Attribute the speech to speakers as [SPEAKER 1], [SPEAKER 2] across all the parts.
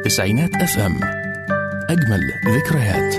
[SPEAKER 1] تسعينات اف ام اجمل ذكريات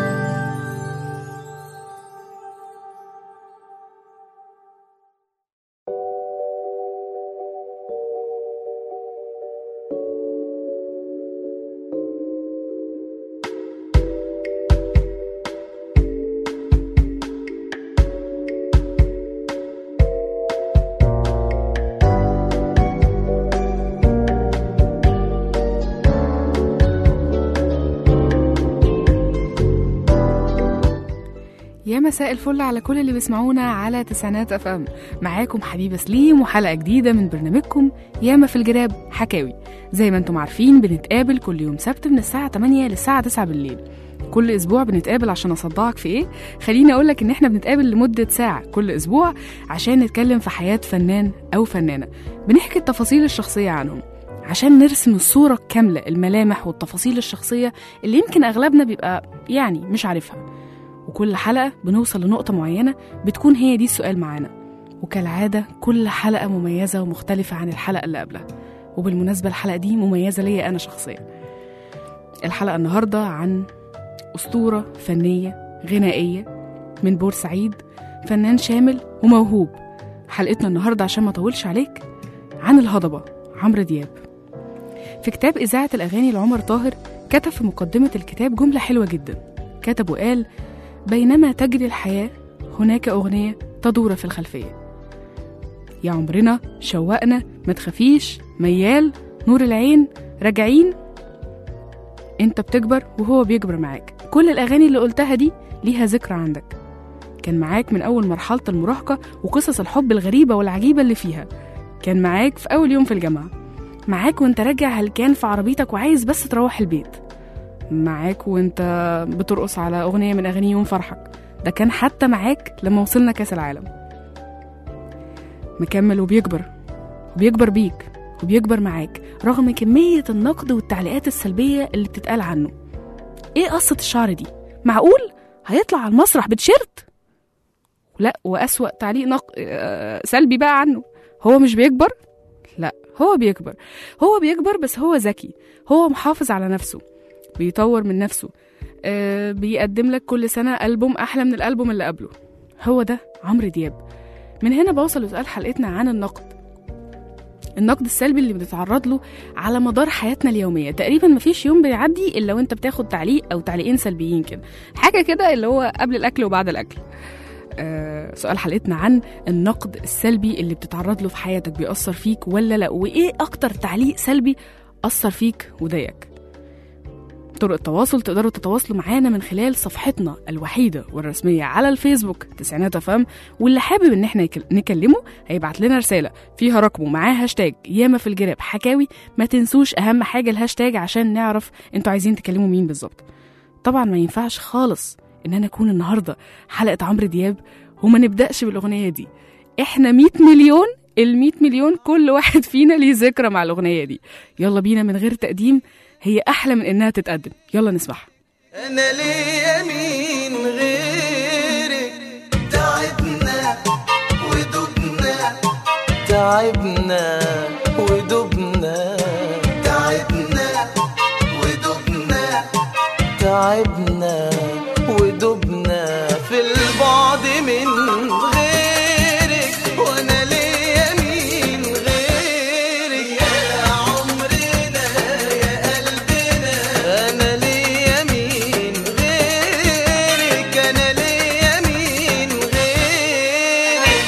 [SPEAKER 2] يا مساء الفل على كل اللي بيسمعونا على تسعينات اف ام معاكم حبيبه سليم وحلقه جديده من برنامجكم ياما في الجراب حكاوي زي ما انتم عارفين بنتقابل كل يوم سبت من الساعه 8 للساعه 9 بالليل كل اسبوع بنتقابل عشان اصدعك في ايه خليني اقولك ان احنا بنتقابل لمده ساعه كل اسبوع عشان نتكلم في حياه فنان او فنانه بنحكي التفاصيل الشخصيه عنهم عشان نرسم الصوره الكامله الملامح والتفاصيل الشخصيه اللي يمكن اغلبنا بيبقى يعني مش عارفها وكل حلقة بنوصل لنقطة معينة بتكون هي دي السؤال معانا وكالعادة كل حلقة مميزة ومختلفة عن الحلقة اللي قبلها وبالمناسبة الحلقة دي مميزة ليا أنا شخصيا الحلقة النهاردة عن أسطورة فنية غنائية من بورسعيد فنان شامل وموهوب حلقتنا النهاردة عشان ما أطولش عليك عن الهضبة عمرو دياب في كتاب إذاعة الأغاني لعمر طاهر كتب في مقدمة الكتاب جملة حلوة جدا كتب وقال بينما تجري الحياة هناك أغنية تدور في الخلفية يا عمرنا شوقنا ما تخافيش ميال نور العين راجعين انت بتكبر وهو بيكبر معاك كل الأغاني اللي قلتها دي ليها ذكرى عندك كان معاك من أول مرحلة المراهقة وقصص الحب الغريبة والعجيبة اللي فيها كان معاك في أول يوم في الجامعة معاك وانت راجع هلكان في عربيتك وعايز بس تروح البيت معاك وانت بترقص على أغنية من أغاني يوم فرحك ده كان حتى معاك لما وصلنا كاس العالم مكمل وبيكبر وبيكبر بيك وبيكبر معاك رغم كمية النقد والتعليقات السلبية اللي بتتقال عنه ايه قصة الشعر دي؟ معقول؟ هيطلع على المسرح بتشيرت؟ لا وأسوأ تعليق نق... آه، سلبي بقى عنه هو مش بيكبر؟ لا هو بيكبر هو بيكبر بس هو ذكي هو محافظ على نفسه بيطور من نفسه آه بيقدم لك كل سنة ألبوم أحلى من الألبوم اللي قبله هو ده عمرو دياب من هنا بوصل لسؤال حلقتنا عن النقد النقد السلبي اللي بنتعرض له على مدار حياتنا اليومية تقريبا مفيش يوم بيعدي إلا وانت بتاخد تعليق أو تعليقين سلبيين كده حاجة كده اللي هو قبل الأكل وبعد الأكل آه سؤال حلقتنا عن النقد السلبي اللي بتتعرض له في حياتك بيأثر فيك ولا لا وإيه أكتر تعليق سلبي أثر فيك وضايقك طرق التواصل تقدروا تتواصلوا معانا من خلال صفحتنا الوحيدة والرسمية على الفيسبوك تسعينات فم واللي حابب ان احنا يكل- نكلمه هيبعت لنا رسالة فيها رقمه معاه هاشتاج ياما في الجراب حكاوي ما تنسوش اهم حاجة الهاشتاج عشان نعرف انتوا عايزين تكلموا مين بالظبط طبعا ما ينفعش خالص ان انا اكون النهاردة حلقة عمرو دياب وما نبدأش بالاغنية دي احنا 100 مليون ال 100 مليون كل واحد فينا ليه ذكرى مع الاغنية دي يلا بينا من غير تقديم هي احلى من انها تتقدم يلا نسمعها
[SPEAKER 3] انا ليا مين غيرك تعبنا ودبنا تعبنا ودبنا تعبنا ودبنا تعبنا ودبنا في البعد من غيرك وانا ليا مين غيرك يا عمرنا يا قلبنا انا ليا مين غيرك انا ليا مين غيرك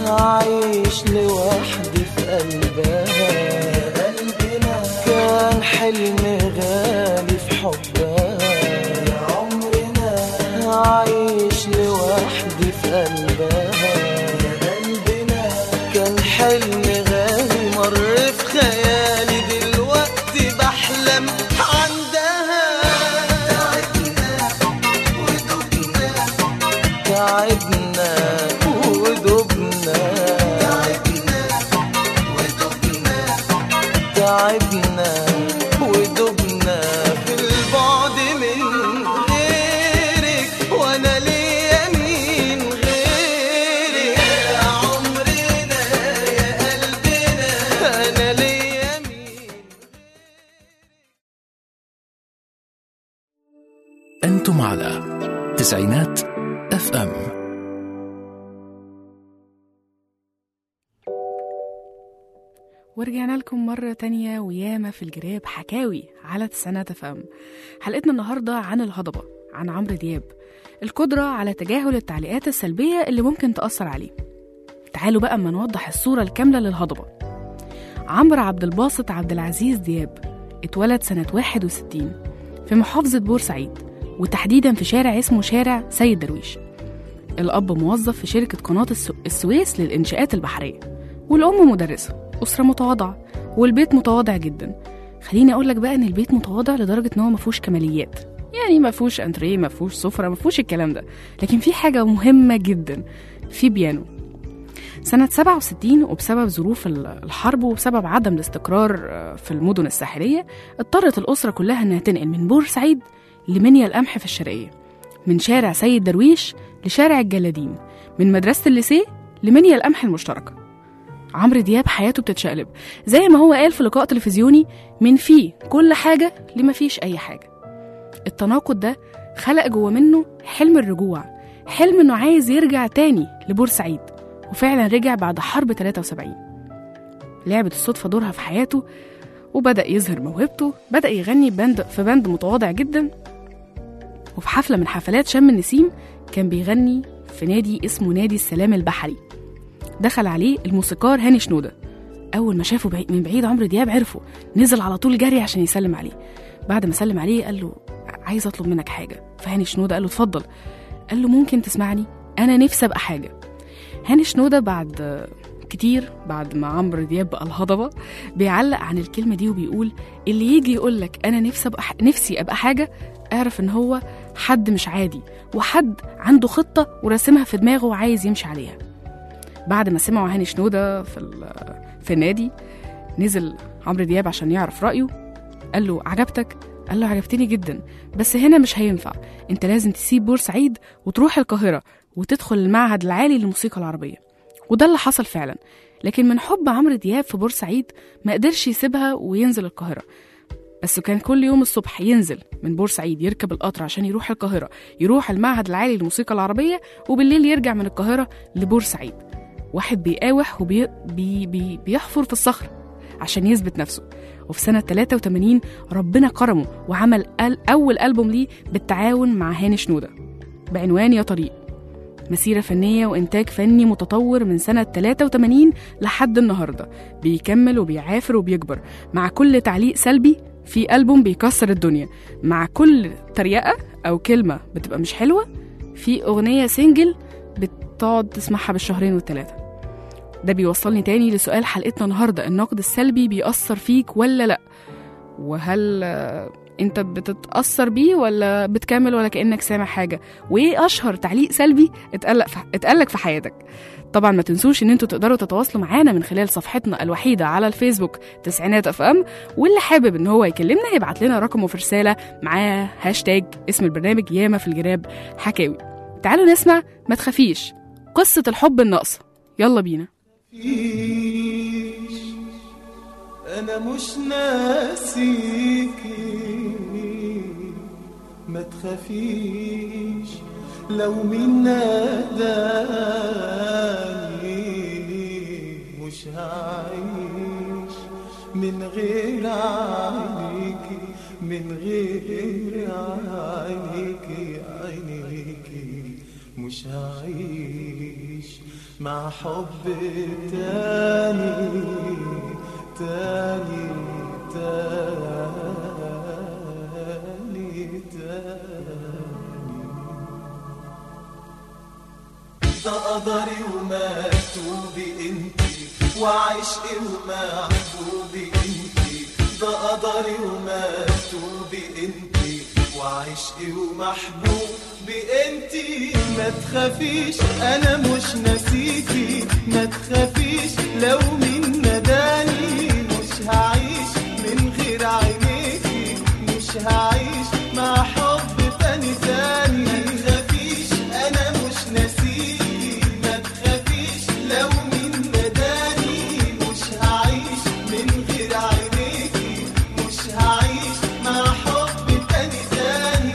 [SPEAKER 3] هعيش لوحدي في قلبها قلبنا كان حلم غالي في حبها يا عمرنا هعيش لوحدي في قلبها يا قلبنا كان حلم غالي مر في خيالي دلوقتي بحلم عندها تعبنا ودبنا تعبنا ودبنا في البعد من غيرك وانا ليا مين غيرك يا عمرنا يا قلبنا انا ليا مين
[SPEAKER 1] أنتم على تسعينات اف ام
[SPEAKER 2] ورجعنا لكم مرة تانية وياما في الجراب حكاوي على تسعينات اف ام حلقتنا النهاردة عن الهضبة عن عمرو دياب القدرة على تجاهل التعليقات السلبية اللي ممكن تأثر عليه تعالوا بقى اما نوضح الصورة الكاملة للهضبة عمرو عبد الباسط عبد العزيز دياب اتولد سنة 61 في محافظة بورسعيد وتحديدا في شارع اسمه شارع سيد درويش الأب موظف في شركة قناة السو- السويس للإنشاءات البحرية والأم مدرسة أسرة متواضعة والبيت متواضع جدا خليني أقول لك بقى إن البيت متواضع لدرجة إن هو مفهوش كماليات يعني مفهوش أنتريه مفهوش سفرة مفهوش الكلام ده لكن في حاجة مهمة جدا في بيانو سنة 67 وبسبب ظروف ال- الحرب وبسبب عدم الاستقرار آه، في المدن الساحلية اضطرت الأسرة كلها إنها تنقل من بورسعيد لمنيا القمح في الشرقية من شارع سيد درويش لشارع الجلادين من مدرسة الليسيه لمنيا القمح المشتركة عمرو دياب حياته بتتشقلب زي ما هو قال في لقاء تلفزيوني من فيه كل حاجة لما فيش أي حاجة التناقض ده خلق جوه منه حلم الرجوع حلم إنه عايز يرجع تاني لبورسعيد وفعلا رجع بعد حرب 73 لعبت الصدفة دورها في حياته وبدأ يظهر موهبته بدأ يغني بند في بند متواضع جدا وفي حفلة من حفلات شم النسيم كان بيغني في نادي اسمه نادي السلام البحري دخل عليه الموسيقار هاني شنودة أول ما شافه بعيد من بعيد عمرو دياب عرفه نزل على طول جري عشان يسلم عليه بعد ما سلم عليه قال له عايز أطلب منك حاجة فهاني شنودة قال له اتفضل قال له ممكن تسمعني أنا نفسي أبقى حاجة هاني شنودة بعد كتير بعد ما عمرو دياب بقى الهضبة بيعلق عن الكلمة دي وبيقول اللي يجي يقول لك أنا نفسي أبقى نفسي أبقى حاجة اعرف إن هو حد مش عادي وحد عنده خطة وراسمها في دماغه وعايز يمشي عليها بعد ما سمعوا هاني شنودة في, ال- في النادي نزل عمرو دياب عشان يعرف رأيه قال له عجبتك؟ قال له عجبتني جدا بس هنا مش هينفع انت لازم تسيب بورسعيد وتروح القاهرة وتدخل المعهد العالي للموسيقى العربية وده اللي حصل فعلا لكن من حب عمرو دياب في بورسعيد ما قدرش يسيبها وينزل القاهرة بس كان كل يوم الصبح ينزل من بورسعيد يركب القطر عشان يروح القاهرة يروح المعهد العالي للموسيقى العربية وبالليل يرجع من القاهرة لبورسعيد واحد بيقاوح وبي بي بي بيحفر في الصخر عشان يثبت نفسه وفي سنة 83 ربنا كرمه وعمل ال- أول ألبوم ليه بالتعاون مع هاني شنودة بعنوان يا طريق مسيرة فنية وإنتاج فني متطور من سنة 83 لحد النهاردة بيكمل وبيعافر وبيكبر مع كل تعليق سلبي في ألبوم بيكسر الدنيا مع كل تريقة أو كلمة بتبقى مش حلوة في أغنية سنجل بتقعد تسمعها بالشهرين والتلاتة ده بيوصلني تاني لسؤال حلقتنا النهاردة النقد السلبي بيأثر فيك ولا لأ وهل آه، انت بتتأثر بيه ولا بتكمل ولا كأنك سامع حاجة وايه اشهر تعليق سلبي اتقلق في اتقلك في حياتك طبعا ما تنسوش ان انتوا تقدروا تتواصلوا معانا من خلال صفحتنا الوحيده على الفيسبوك تسعينات اف ام واللي حابب ان هو يكلمنا يبعت لنا رقمه في رساله معاه هاشتاج اسم البرنامج ياما في الجراب حكاوي تعالوا نسمع ما تخافيش قصه الحب الناقصه يلا بينا
[SPEAKER 3] تخافيش انا مش ناسيكي ما تخافيش لو مين ناداني مش هعيش من غير عينيكي من غير عينيكي عينيكي مش هعيش مع حب تاني تاني تاني تاني ده قدري ومكتوبي انتي وعشقي ومحبوبي انتي ده قدري ومكتوبي انتي وعشقي ومحبوبي انتي ما تخافيش انا مش ناسيكي ما تخافيش لو مين نداني مش هعيش من غير عينيكي مش هعيش مع حب تاني تاني ما تخافيش انا مش ناسيكي ما تخافيش لو مين نداني مش هعيش من غير عينيكي مش هعيش مع حب تاني تاني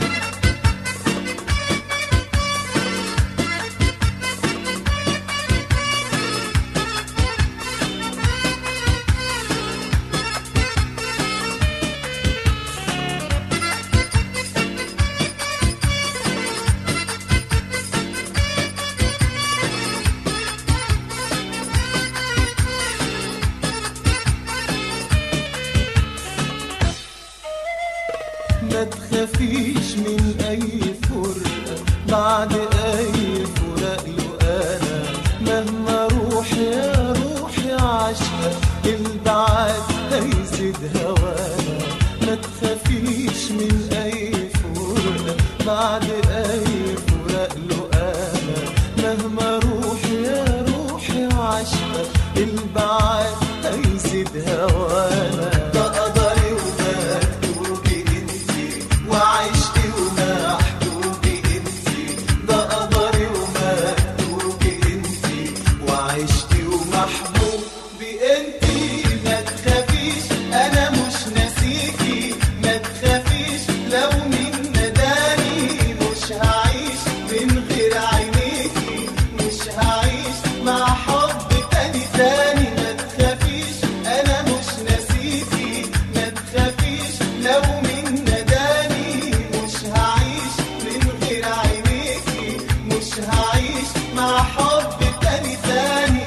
[SPEAKER 3] ما تخافيش من اي فرقة بعد اي فراق له انا مهما اروح يا روحي عشقة البعاد هيزيد هوانا ما تخافيش من اي فرقة بعد اي فراق له انا مهما اروح يا روحي عشقة البعاد هيزيد هوانا ده قدري ومكتوبي انتي وعشقي ومحبوبي انتي ده قدري ومكتوبي انتي وعشقي ومحبوبي انتي ما تخافيش انا مش ناسيكي ما تخافيش لو مين نداني مش هعيش من غير عينيكي مش هعيش مع حب تاني تاني ما تخافيش انا مش ناسيكي ما تخافيش لو مين نداني مش هعيش من غير عينيكي مش هعيش مع حب تاني تاني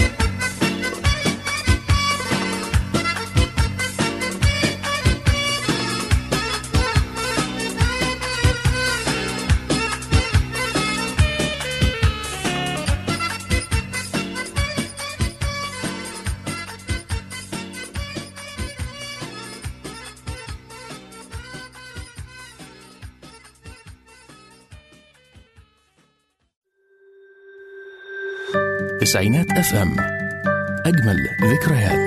[SPEAKER 1] تسعينات اف ام اجمل ذكريات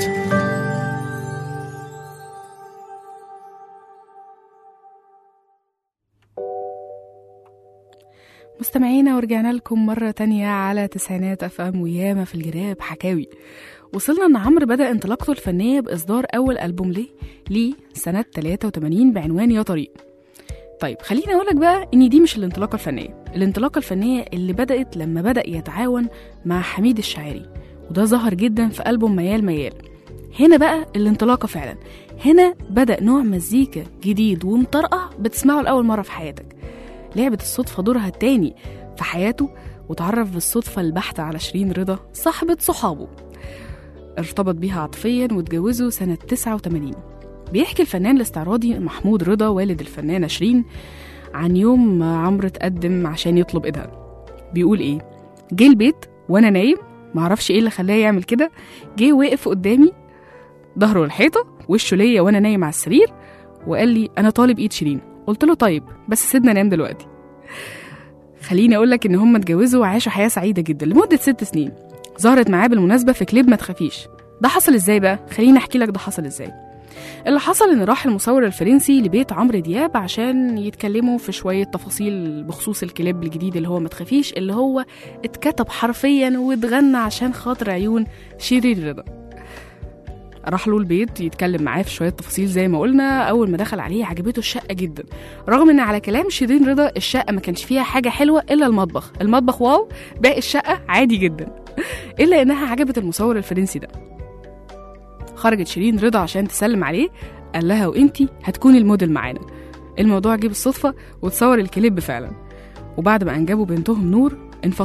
[SPEAKER 2] مستمعينا ورجعنا لكم مرة تانية على تسعينات اف ام وياما في الجراب حكاوي وصلنا ان عمرو بدأ انطلاقته الفنية بإصدار أول ألبوم ليه ليه سنة 83 بعنوان يا طريق طيب خليني أقولك بقى إن دي مش الانطلاقة الفنية الانطلاقة الفنية اللي بدأت لما بدأ يتعاون مع حميد الشاعري وده ظهر جدا في ألبوم ميال ميال هنا بقى الانطلاقة فعلا هنا بدأ نوع مزيكا جديد ومطرقع بتسمعه لأول مرة في حياتك لعبة الصدفة دورها التاني في حياته وتعرف بالصدفة البحتة على شيرين رضا صاحبة صحابه ارتبط بيها عاطفيا واتجوزوا سنة 89 بيحكي الفنان الاستعراضي محمود رضا والد الفنانة شيرين عن يوم ما عمرو اتقدم عشان يطلب ايدها بيقول ايه جه البيت وانا نايم معرفش ايه اللي خلاه يعمل كده جه وقف قدامي ظهره الحيطة وشه ليا وانا نايم على السرير وقال لي انا طالب ايد شيرين قلت له طيب بس سيبنا نام دلوقتي خليني اقول لك ان هم اتجوزوا وعاشوا حياه سعيده جدا لمده ست سنين ظهرت معاه بالمناسبه في كليب ما تخافيش ده حصل ازاي بقى خليني احكي لك ده حصل ازاي اللي حصل ان راح المصور الفرنسي لبيت عمرو دياب عشان يتكلموا في شويه تفاصيل بخصوص الكليب الجديد اللي هو ما تخافيش اللي هو اتكتب حرفيا واتغنى عشان خاطر عيون شيرين رضا راح له البيت يتكلم معاه في شويه تفاصيل زي ما قلنا اول ما دخل عليه عجبته الشقه جدا رغم ان على كلام شيرين رضا الشقه ما كانش فيها حاجه حلوه الا المطبخ المطبخ واو باقي الشقه عادي جدا الا انها عجبت المصور الفرنسي ده خرجت شيرين رضا عشان تسلم عليه قال لها وانتي هتكوني الموديل معانا الموضوع جه بالصدفه وتصور الكليب فعلا وبعد ما انجبوا بنتهم نور انفصلوا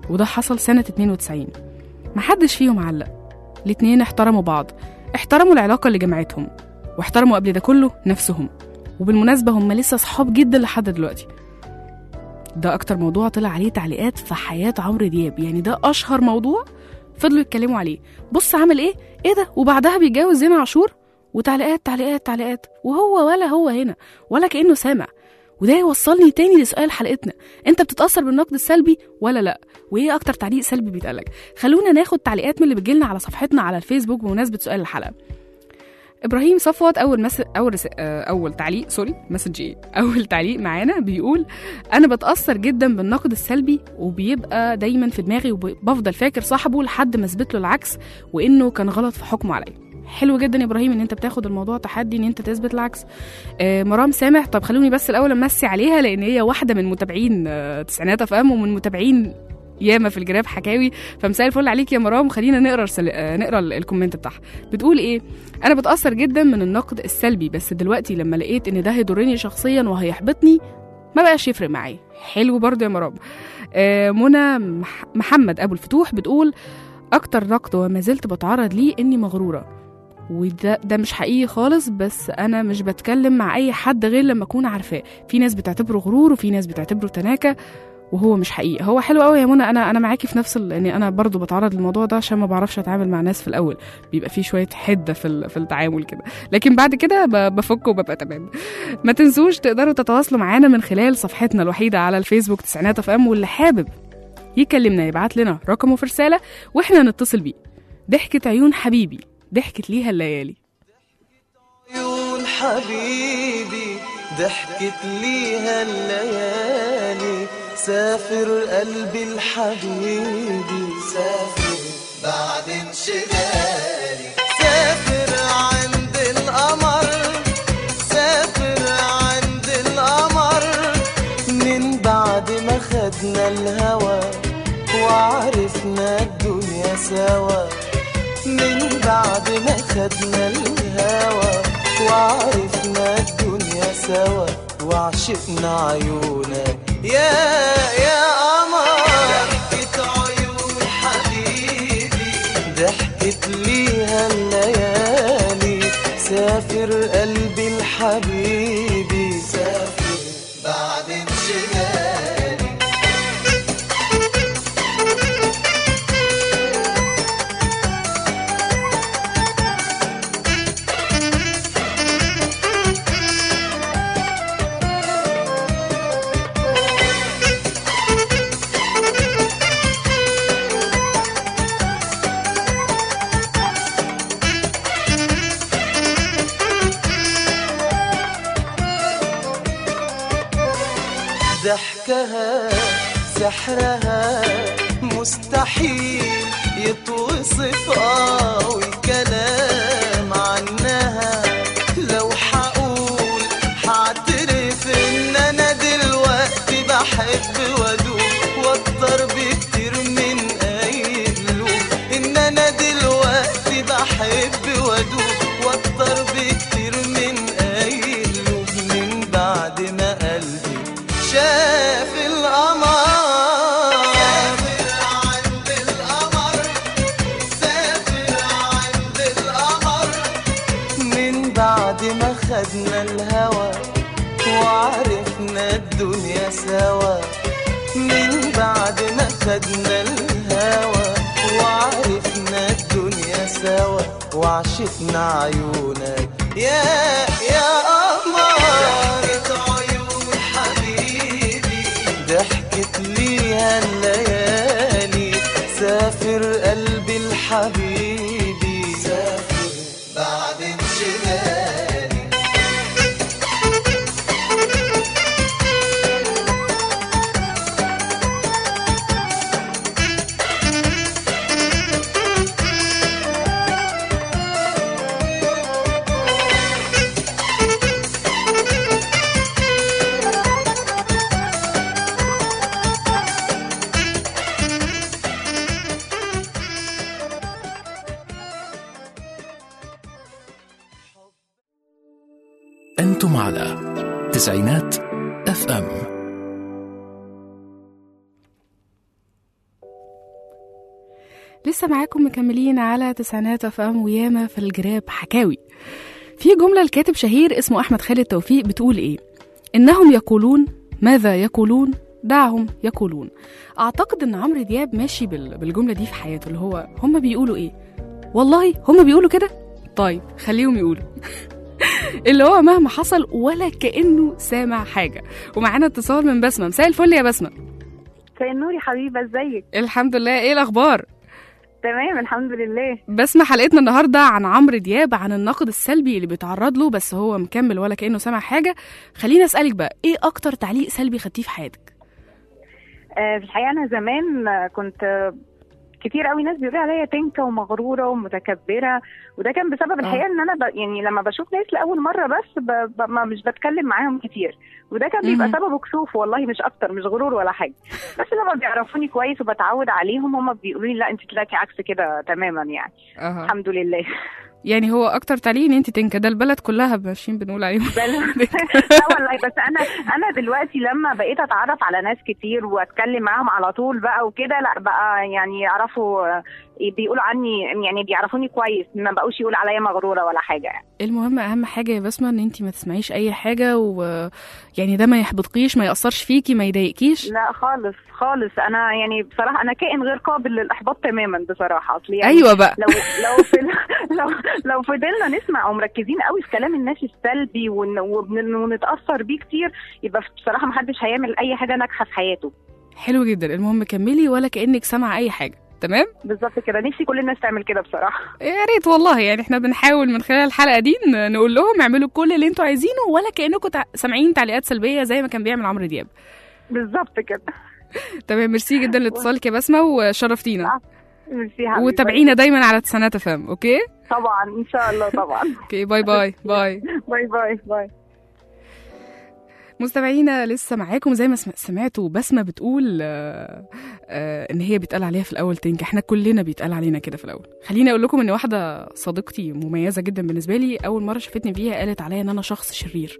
[SPEAKER 2] وده حصل سنة 92 محدش فيهم علق الاتنين احترموا بعض احترموا العلاقة اللي جمعتهم واحترموا قبل ده كله نفسهم وبالمناسبة هم لسه صحاب جدا لحد دلوقتي ده أكتر موضوع طلع عليه تعليقات في حياة عمرو دياب يعني ده أشهر موضوع فضلوا يتكلموا عليه بص عمل إيه إيه ده وبعدها بيتجوز زينة عاشور وتعليقات تعليقات تعليقات وهو ولا هو هنا ولا كأنه سامع وده يوصلني تاني لسؤال حلقتنا انت بتتأثر بالنقد السلبي ولا لا وايه اكتر تعليق سلبي بيتقالك خلونا ناخد تعليقات من اللي بتجيلنا على صفحتنا على الفيسبوك بمناسبة سؤال الحلقة ابراهيم صفوت اول مس... اول رس... آه، اول تعليق سوري مسج ايه اول تعليق معانا بيقول انا بتاثر جدا بالنقد السلبي وبيبقى دايما في دماغي وبفضل فاكر صاحبه لحد ما اثبت له العكس وانه كان غلط في حكمه عليا حلو جدا يا ابراهيم ان انت بتاخد الموضوع تحدي ان انت تثبت العكس آه مرام سامح طب خلوني بس الاول امسي عليها لان هي واحده من متابعين آه تسعينات اف ام ومن متابعين ياما في الجراب حكاوي فمساء الفل عليك يا مرام خلينا نقرا السل... آه، نقرا ال- الكومنت بتاعها بتقول ايه انا بتاثر جدا من النقد السلبي بس دلوقتي لما لقيت ان ده هيضرني شخصيا وهيحبطني ما بقاش يفرق معايا حلو برضه يا مرام آه منى مح... محمد ابو الفتوح بتقول اكتر نقد وما زلت بتعرض ليه اني مغروره وده ده مش حقيقي خالص بس انا مش بتكلم مع اي حد غير لما اكون عارفاه في ناس بتعتبره غرور وفي ناس بتعتبره تناكه وهو مش حقيقي هو حلو قوي يا منى انا انا معاكي في نفس ال... يعني انا برضو بتعرض للموضوع ده عشان ما بعرفش اتعامل مع ناس في الاول بيبقى في شويه حده في ال... في التعامل كده لكن بعد كده ب... بفك وببقى تمام ما تنسوش تقدروا تتواصلوا معانا من خلال صفحتنا الوحيده على الفيسبوك تسعينات اف ام واللي حابب يكلمنا يبعت لنا رقمه في رساله واحنا نتصل بيه ضحكة عيون حبيبي ضحكت ليها الليالي
[SPEAKER 3] عيون حبيبي ضحكت ليها الليالي سافر قلبي الحبيبي سافر بعد انشغالي سافر عند القمر سافر عند القمر من بعد ما خدنا الهوى وعرفنا الدنيا سوا من بعد ما خدنا الهوى وعرفنا الدنيا سوا وعشقنا عيونك يا يا قمر ضحكت عيون حبيبي ضحكت ليها الليالي سافر قلبي الحبيبي سافر بعد انشغالي ضحكها سحرها مستحيل يتوصف قوي كلام عنها لو حقول حاعترف ان انا دلوقتي بحب وادوب واكتر بكتير من اي قلوب ان انا دلوقتي بحب وادوب واكتر بكتير من اي قلوب من بعد ما قلبي شاف القمر سافر عند القمر سافر عند القمر من بعد ما خدنا الهوى وعرفنا الدنيا سوا من بعد ما خدنا الهوى وعرفنا الدنيا سوا وعشقنا عيونك يا يا قمر ضحكت عيون حبيبي ضحكت ليها الليالي سافر قلبي الحبيبي سافر بعد انشغالي
[SPEAKER 1] أنتم على تسعينات اف ام
[SPEAKER 2] لسه معاكم مكملين على تسعينات افهم وياما في الجراب حكاوي في جملة الكاتب شهير اسمه أحمد خالد توفيق بتقول إيه إنهم يقولون ماذا يقولون دعهم يقولون أعتقد إن عمرو دياب ماشي بال- بالجملة دي في حياته اللي هو هم بيقولوا إيه والله هم بيقولوا كده طيب خليهم يقولوا اللي هو مهما حصل ولا كأنه سامع حاجة ومعانا اتصال من بسمة مساء الفل يا بسمة
[SPEAKER 4] مساء النور يا حبيبه ازيك
[SPEAKER 2] الحمد لله ايه الأخبار
[SPEAKER 4] تمام الحمد لله
[SPEAKER 2] بسمة حلقتنا النهاردة عن عمرو دياب عن النقد السلبي اللي بيتعرض له بس هو مكمل ولا كأنه سامع حاجة خليني أسألك بقى إيه أكتر تعليق سلبي خدتيه في حياتك؟
[SPEAKER 4] آه في الحقيقه انا زمان آه، كنت آه، كتير قوي ناس بيقولوا عليا تنكه ومغروره ومتكبره وده كان بسبب الحقيقه ان انا ب... يعني لما بشوف ناس لاول مره بس ب... ب... ما مش بتكلم معاهم كتير وده كان بيبقى
[SPEAKER 2] مهم.
[SPEAKER 4] سببه كسوف والله مش اكتر مش غرور ولا حاجه بس لما بيعرفوني كويس وبتعود عليهم هم بيقولوا لي لا انت طلعتي عكس كده تماما يعني
[SPEAKER 2] أها.
[SPEAKER 4] الحمد لله
[SPEAKER 2] يعني هو أكتر تعليق إن أنت تنكة ده البلد كلها ماشيين بنقول عليهم
[SPEAKER 4] بل- لا والله بس انا انا دلوقتي لما بقيت اتعرف على ناس كتير واتكلم معاهم على طول بقى وكده لا بقى يعني يعرفوا آه، بيقولوا عني يعني بيعرفوني كويس ما بقوش يقولوا عليا مغروره ولا حاجه يعني.
[SPEAKER 2] المهم أهم حاجة يا بسمة إن أنت ما تسمعيش أي حاجة ويعني ده ما يحبطكيش ما يأثرش فيكي ما يضايقكيش
[SPEAKER 4] لا خالص خالص انا يعني بصراحه انا كائن غير قابل للاحباط تماما بصراحه اصل يعني
[SPEAKER 2] أيوة بقى
[SPEAKER 4] لو لو في لو لو فضلنا نسمع ومركزين قوي في كلام الناس السلبي ون- وبن- ونتاثر بيه كتير يبقى بصراحه ما حدش هيعمل اي حاجه ناجحه في حياته
[SPEAKER 2] حلو جدا المهم كملي ولا كأنك سامعة أي حاجة تمام؟
[SPEAKER 4] بالظبط كده نفسي كل الناس تعمل كده بصراحه
[SPEAKER 2] يا ريت والله يعني احنا بنحاول من خلال الحلقه دي ن- نقول لهم اعملوا كل اللي انتوا عايزينه ولا كانكم تع- سامعين تعليقات سلبيه زي ما كان بيعمل عمرو دياب
[SPEAKER 4] بالظبط كده
[SPEAKER 2] تمام ميرسي جدا لاتصالك يا بسمه وشرفتينا
[SPEAKER 4] ميرسي يا حبيبي.
[SPEAKER 2] وتابعينا دايما على تسعينات فام اوكي
[SPEAKER 4] طبعا ان شاء الله طبعا
[SPEAKER 2] اوكي باي باي باي
[SPEAKER 4] باي باي باي
[SPEAKER 2] مستمعينا لسه معاكم زي ما سم- سمعتوا بسمه بتقول آه، آه، ان هي بيتقال عليها في الاول تنك احنا كلنا بيتقال علينا كده في الاول خليني اقول لكم ان واحده صديقتي مميزه جدا بالنسبه لي اول مره شافتني فيها قالت عليا ان انا شخص شرير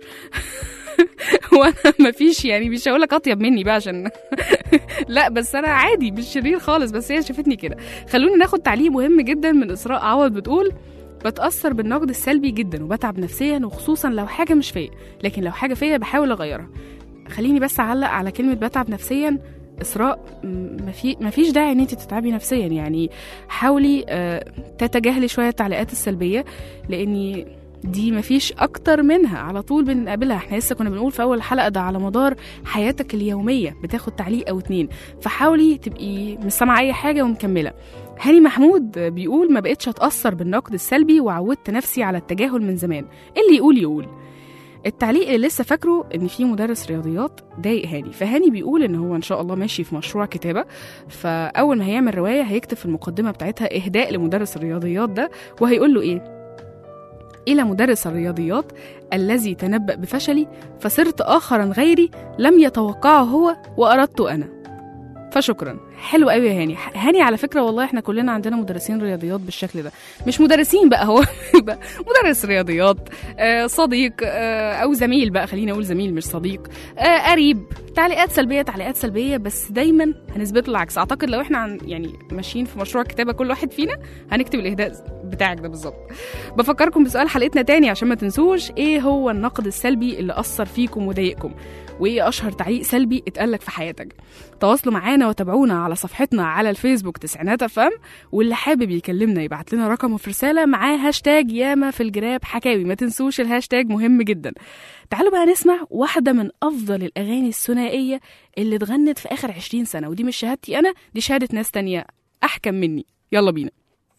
[SPEAKER 2] وانا مفيش يعني مش هقول لك اطيب مني بقى عشان لا بس انا عادي مش شرير خالص بس هي شافتني كده خلونا ناخد تعليق مهم جدا من اسراء عوض بتقول بتأثر بالنقد السلبي جدا وبتعب نفسيا وخصوصا لو حاجة مش فيا لكن لو حاجة فيا بحاول أغيرها خليني بس أعلق على كلمة بتعب نفسيا إسراء م- مفي مفيش داعي إن أنت تتعبي نفسيا يعني حاولي آه، تتجاهلي شوية التعليقات السلبية لأني دي مفيش أكتر منها على طول بنقابلها احنا لسه كنا بنقول في أول حلقة ده على مدار حياتك اليومية بتاخد تعليق أو اتنين فحاولي تبقي مش سامعة أي حاجة ومكملة هاني محمود بيقول ما بقتش اتأثر بالنقد السلبي وعودت نفسي على التجاهل من زمان اللي يقول يقول التعليق اللي لسه فاكره ان في مدرس رياضيات ضايق هاني فهاني بيقول ان هو ان شاء الله ماشي في مشروع كتابه فاول ما هيعمل روايه هيكتب في المقدمه بتاعتها اهداء لمدرس الرياضيات ده وهيقول له ايه الى مدرس الرياضيات الذي تنبأ بفشلي فصرت اخرا غيري لم يتوقعه هو واردت انا فشكرا حلو قوي يا هاني هاني على فكره والله احنا كلنا عندنا مدرسين رياضيات بالشكل ده مش مدرسين بقى هو بقى مدرس رياضيات آه صديق آه او زميل بقى خليني اقول زميل مش صديق آه قريب تعليقات سلبيه تعليقات سلبيه بس دايما هنثبت له العكس اعتقد لو احنا عن يعني ماشيين في مشروع كتابه كل واحد فينا هنكتب الاهداء بتاعك ده بالظبط بفكركم بسؤال حلقتنا تاني عشان ما تنسوش ايه هو النقد السلبي اللي اثر فيكم وضايقكم وايه اشهر تعليق سلبي اتقالك في حياتك تواصلوا معانا وتابعونا على صفحتنا على الفيسبوك تسعينات افهم واللي حابب يكلمنا يبعت لنا رقمه في رساله معاه هاشتاج ياما في الجراب حكاوي ما تنسوش الهاشتاج مهم جدا تعالوا بقى نسمع واحده من افضل الاغاني الثنائيه اللي اتغنت في اخر 20 سنه ودي مش شهادتي انا دي شهاده ناس تانية احكم مني يلا بينا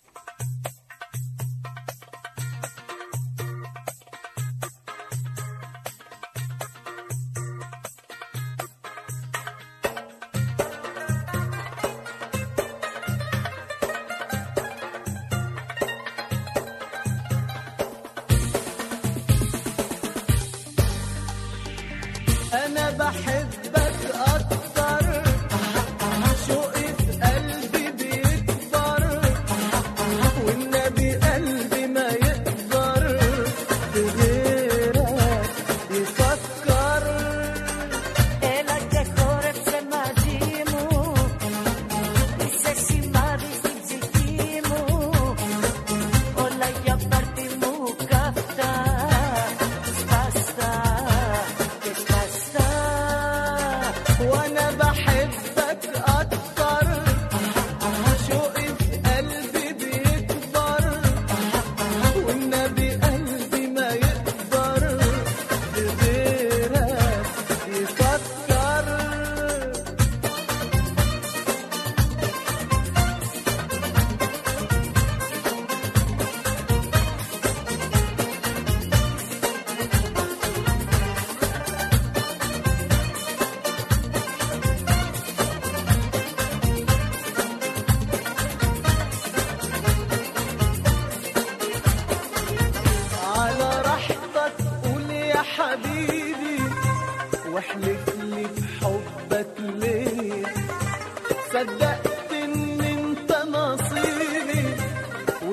[SPEAKER 3] انا بحبك اكتر شوقي في قلبي بيكبر والنبي قلبي ما يقدر بغيرك يفكر
[SPEAKER 5] Έλα και χόρεψε μαζί μου Είσαι σημάδι στην ψυχή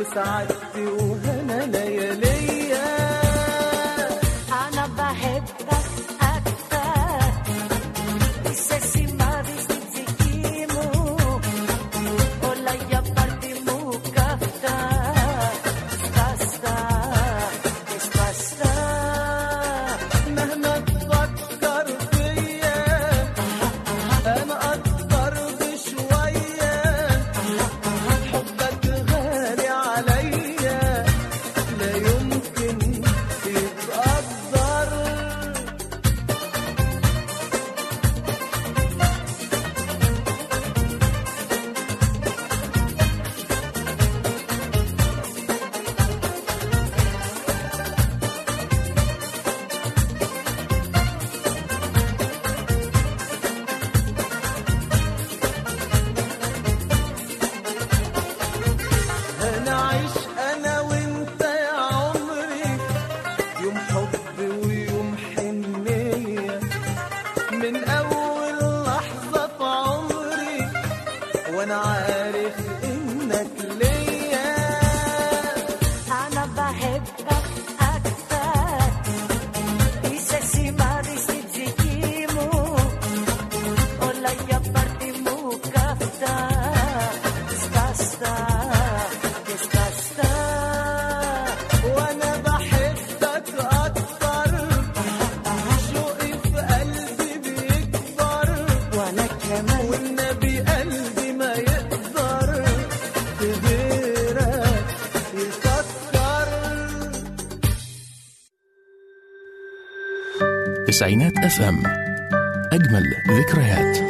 [SPEAKER 3] سعادتي وهنا لياليا
[SPEAKER 5] أنا بحبك أكتر Dicesi mavis dizikimu Ola yapardi mu kafta Basta, basta
[SPEAKER 3] مهما تفكر فيا انا اكتر بشوية حبك غالي عليا لا يمكن يتقدر هنعيش انا وانت يا عمري يوم حب ويوم حنية من اول لحظة في عمري وانا عارف انك ليا
[SPEAKER 5] أنا بحبك أكتر Dicesi mavis dizikimu Ola yapardi mu kafta Basta, basta
[SPEAKER 3] وانا بحبك اكتر شوقي في قلبي بيكبر
[SPEAKER 5] وأنا كمان
[SPEAKER 3] والنبي قلبي ما يقدر في غيرك يكتر
[SPEAKER 1] تسعينات اف ام اجمل ذكريات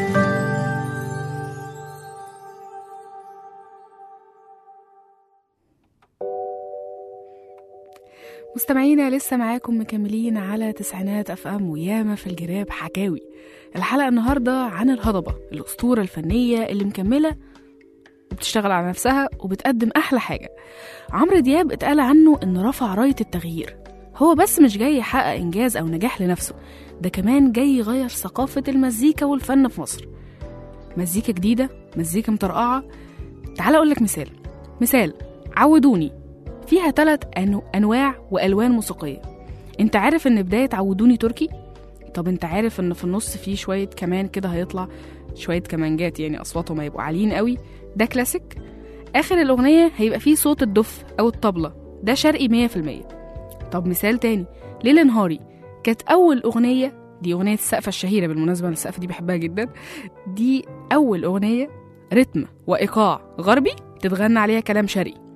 [SPEAKER 2] مستمعينا لسه معاكم مكملين على تسعينات اف ام وياما في الجراب حكاوي الحلقه النهارده عن الهضبه الاسطوره الفنيه اللي مكمله وبتشتغل على نفسها وبتقدم احلى حاجه عمرو دياب اتقال عنه انه رفع رايه التغيير هو بس مش جاي يحقق انجاز او نجاح لنفسه ده كمان جاي يغير ثقافه المزيكا والفن في مصر مزيكا جديده مزيكا مطرقعه تعال اقول لك مثال مثال عودوني فيها ثلاث أنو... أنواع وألوان موسيقية أنت عارف إن بداية عودوني تركي؟ طب أنت عارف إن في النص فيه شوية كمان كده هيطلع شوية كمانجات يعني أصواتهم هيبقوا عاليين قوي ده كلاسيك آخر الأغنية هيبقى فيه صوت الدف أو الطبلة ده شرقي مية في المية طب مثال تاني ليل نهاري كانت أول أغنية دي أغنية السقفة الشهيرة بالمناسبة أنا السقفة دي بحبها جدا دي أول أغنية رتم وإيقاع غربي تتغنى عليها كلام شرقي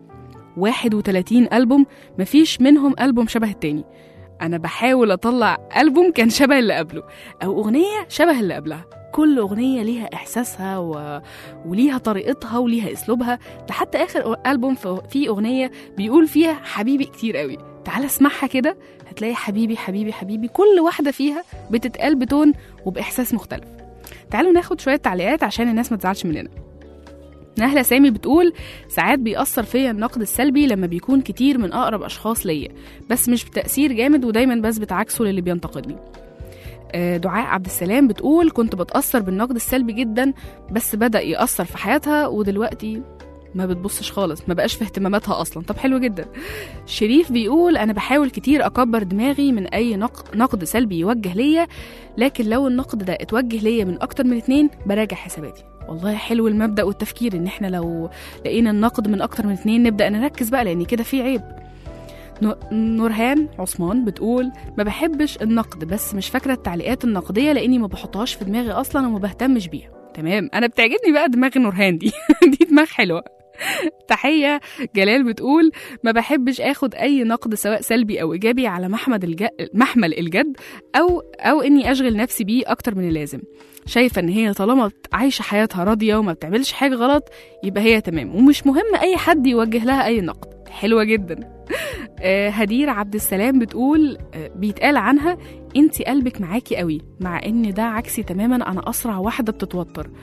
[SPEAKER 2] 31 ألبوم مفيش منهم ألبوم شبه التاني أنا بحاول أطلع ألبوم كان شبه اللي قبله أو أغنية شبه اللي قبلها كل أغنية ليها إحساسها و... وليها طريقتها وليها أسلوبها ده حتى آخر ألبوم في- فيه أغنية بيقول فيها حبيبي كتير قوي تعال اسمعها كده هتلاقي حبيبي حبيبي حبيبي كل واحدة فيها بتتقال بتون وبإحساس مختلف تعالوا ناخد شوية تعليقات عشان الناس ما تزعلش مننا نهلة سامي بتقول ساعات بيأثر فيا النقد السلبي لما بيكون كتير من أقرب أشخاص ليا بس مش بتأثير جامد ودايما بثبت عكسه للي بينتقدني آه، دعاء عبد السلام بتقول كنت بتأثر بالنقد السلبي جدا بس بدأ يأثر في حياتها ودلوقتي ما بتبصش خالص ما بقاش في اهتماماتها اصلا طب حلو جدا شريف بيقول انا بحاول كتير اكبر دماغي من اي نق- نقد سلبي يوجه ليا لكن لو النقد ده اتوجه ليا من اكتر من اتنين براجع حساباتي والله حلو المبدأ والتفكير ان احنا لو لقينا النقد من اكتر من اتنين نبدأ نركز بقى لان كده في عيب نو- نورهان عثمان بتقول ما بحبش النقد بس مش فاكرة التعليقات النقدية لاني ما بحطهاش في دماغي اصلا وما بهتمش بيها تمام انا بتعجبني بقى دماغ نورهان دي دي دماغ حلوة تحية جلال بتقول ما بحبش اخد اي نقد سواء سلبي او ايجابي على محمد الج... محمل الجد او او اني اشغل نفسي بيه اكتر من اللازم شايفه ان هي طالما عايشه حياتها راضيه وما بتعملش حاجه غلط يبقى هي تمام ومش مهم اي حد يوجه لها اي نقد حلوه جدا آه، هدير عبد السلام بتقول آه، بيتقال عنها انت قلبك معاكي قوي مع ان ده عكسي تماما انا اسرع واحده بتتوتر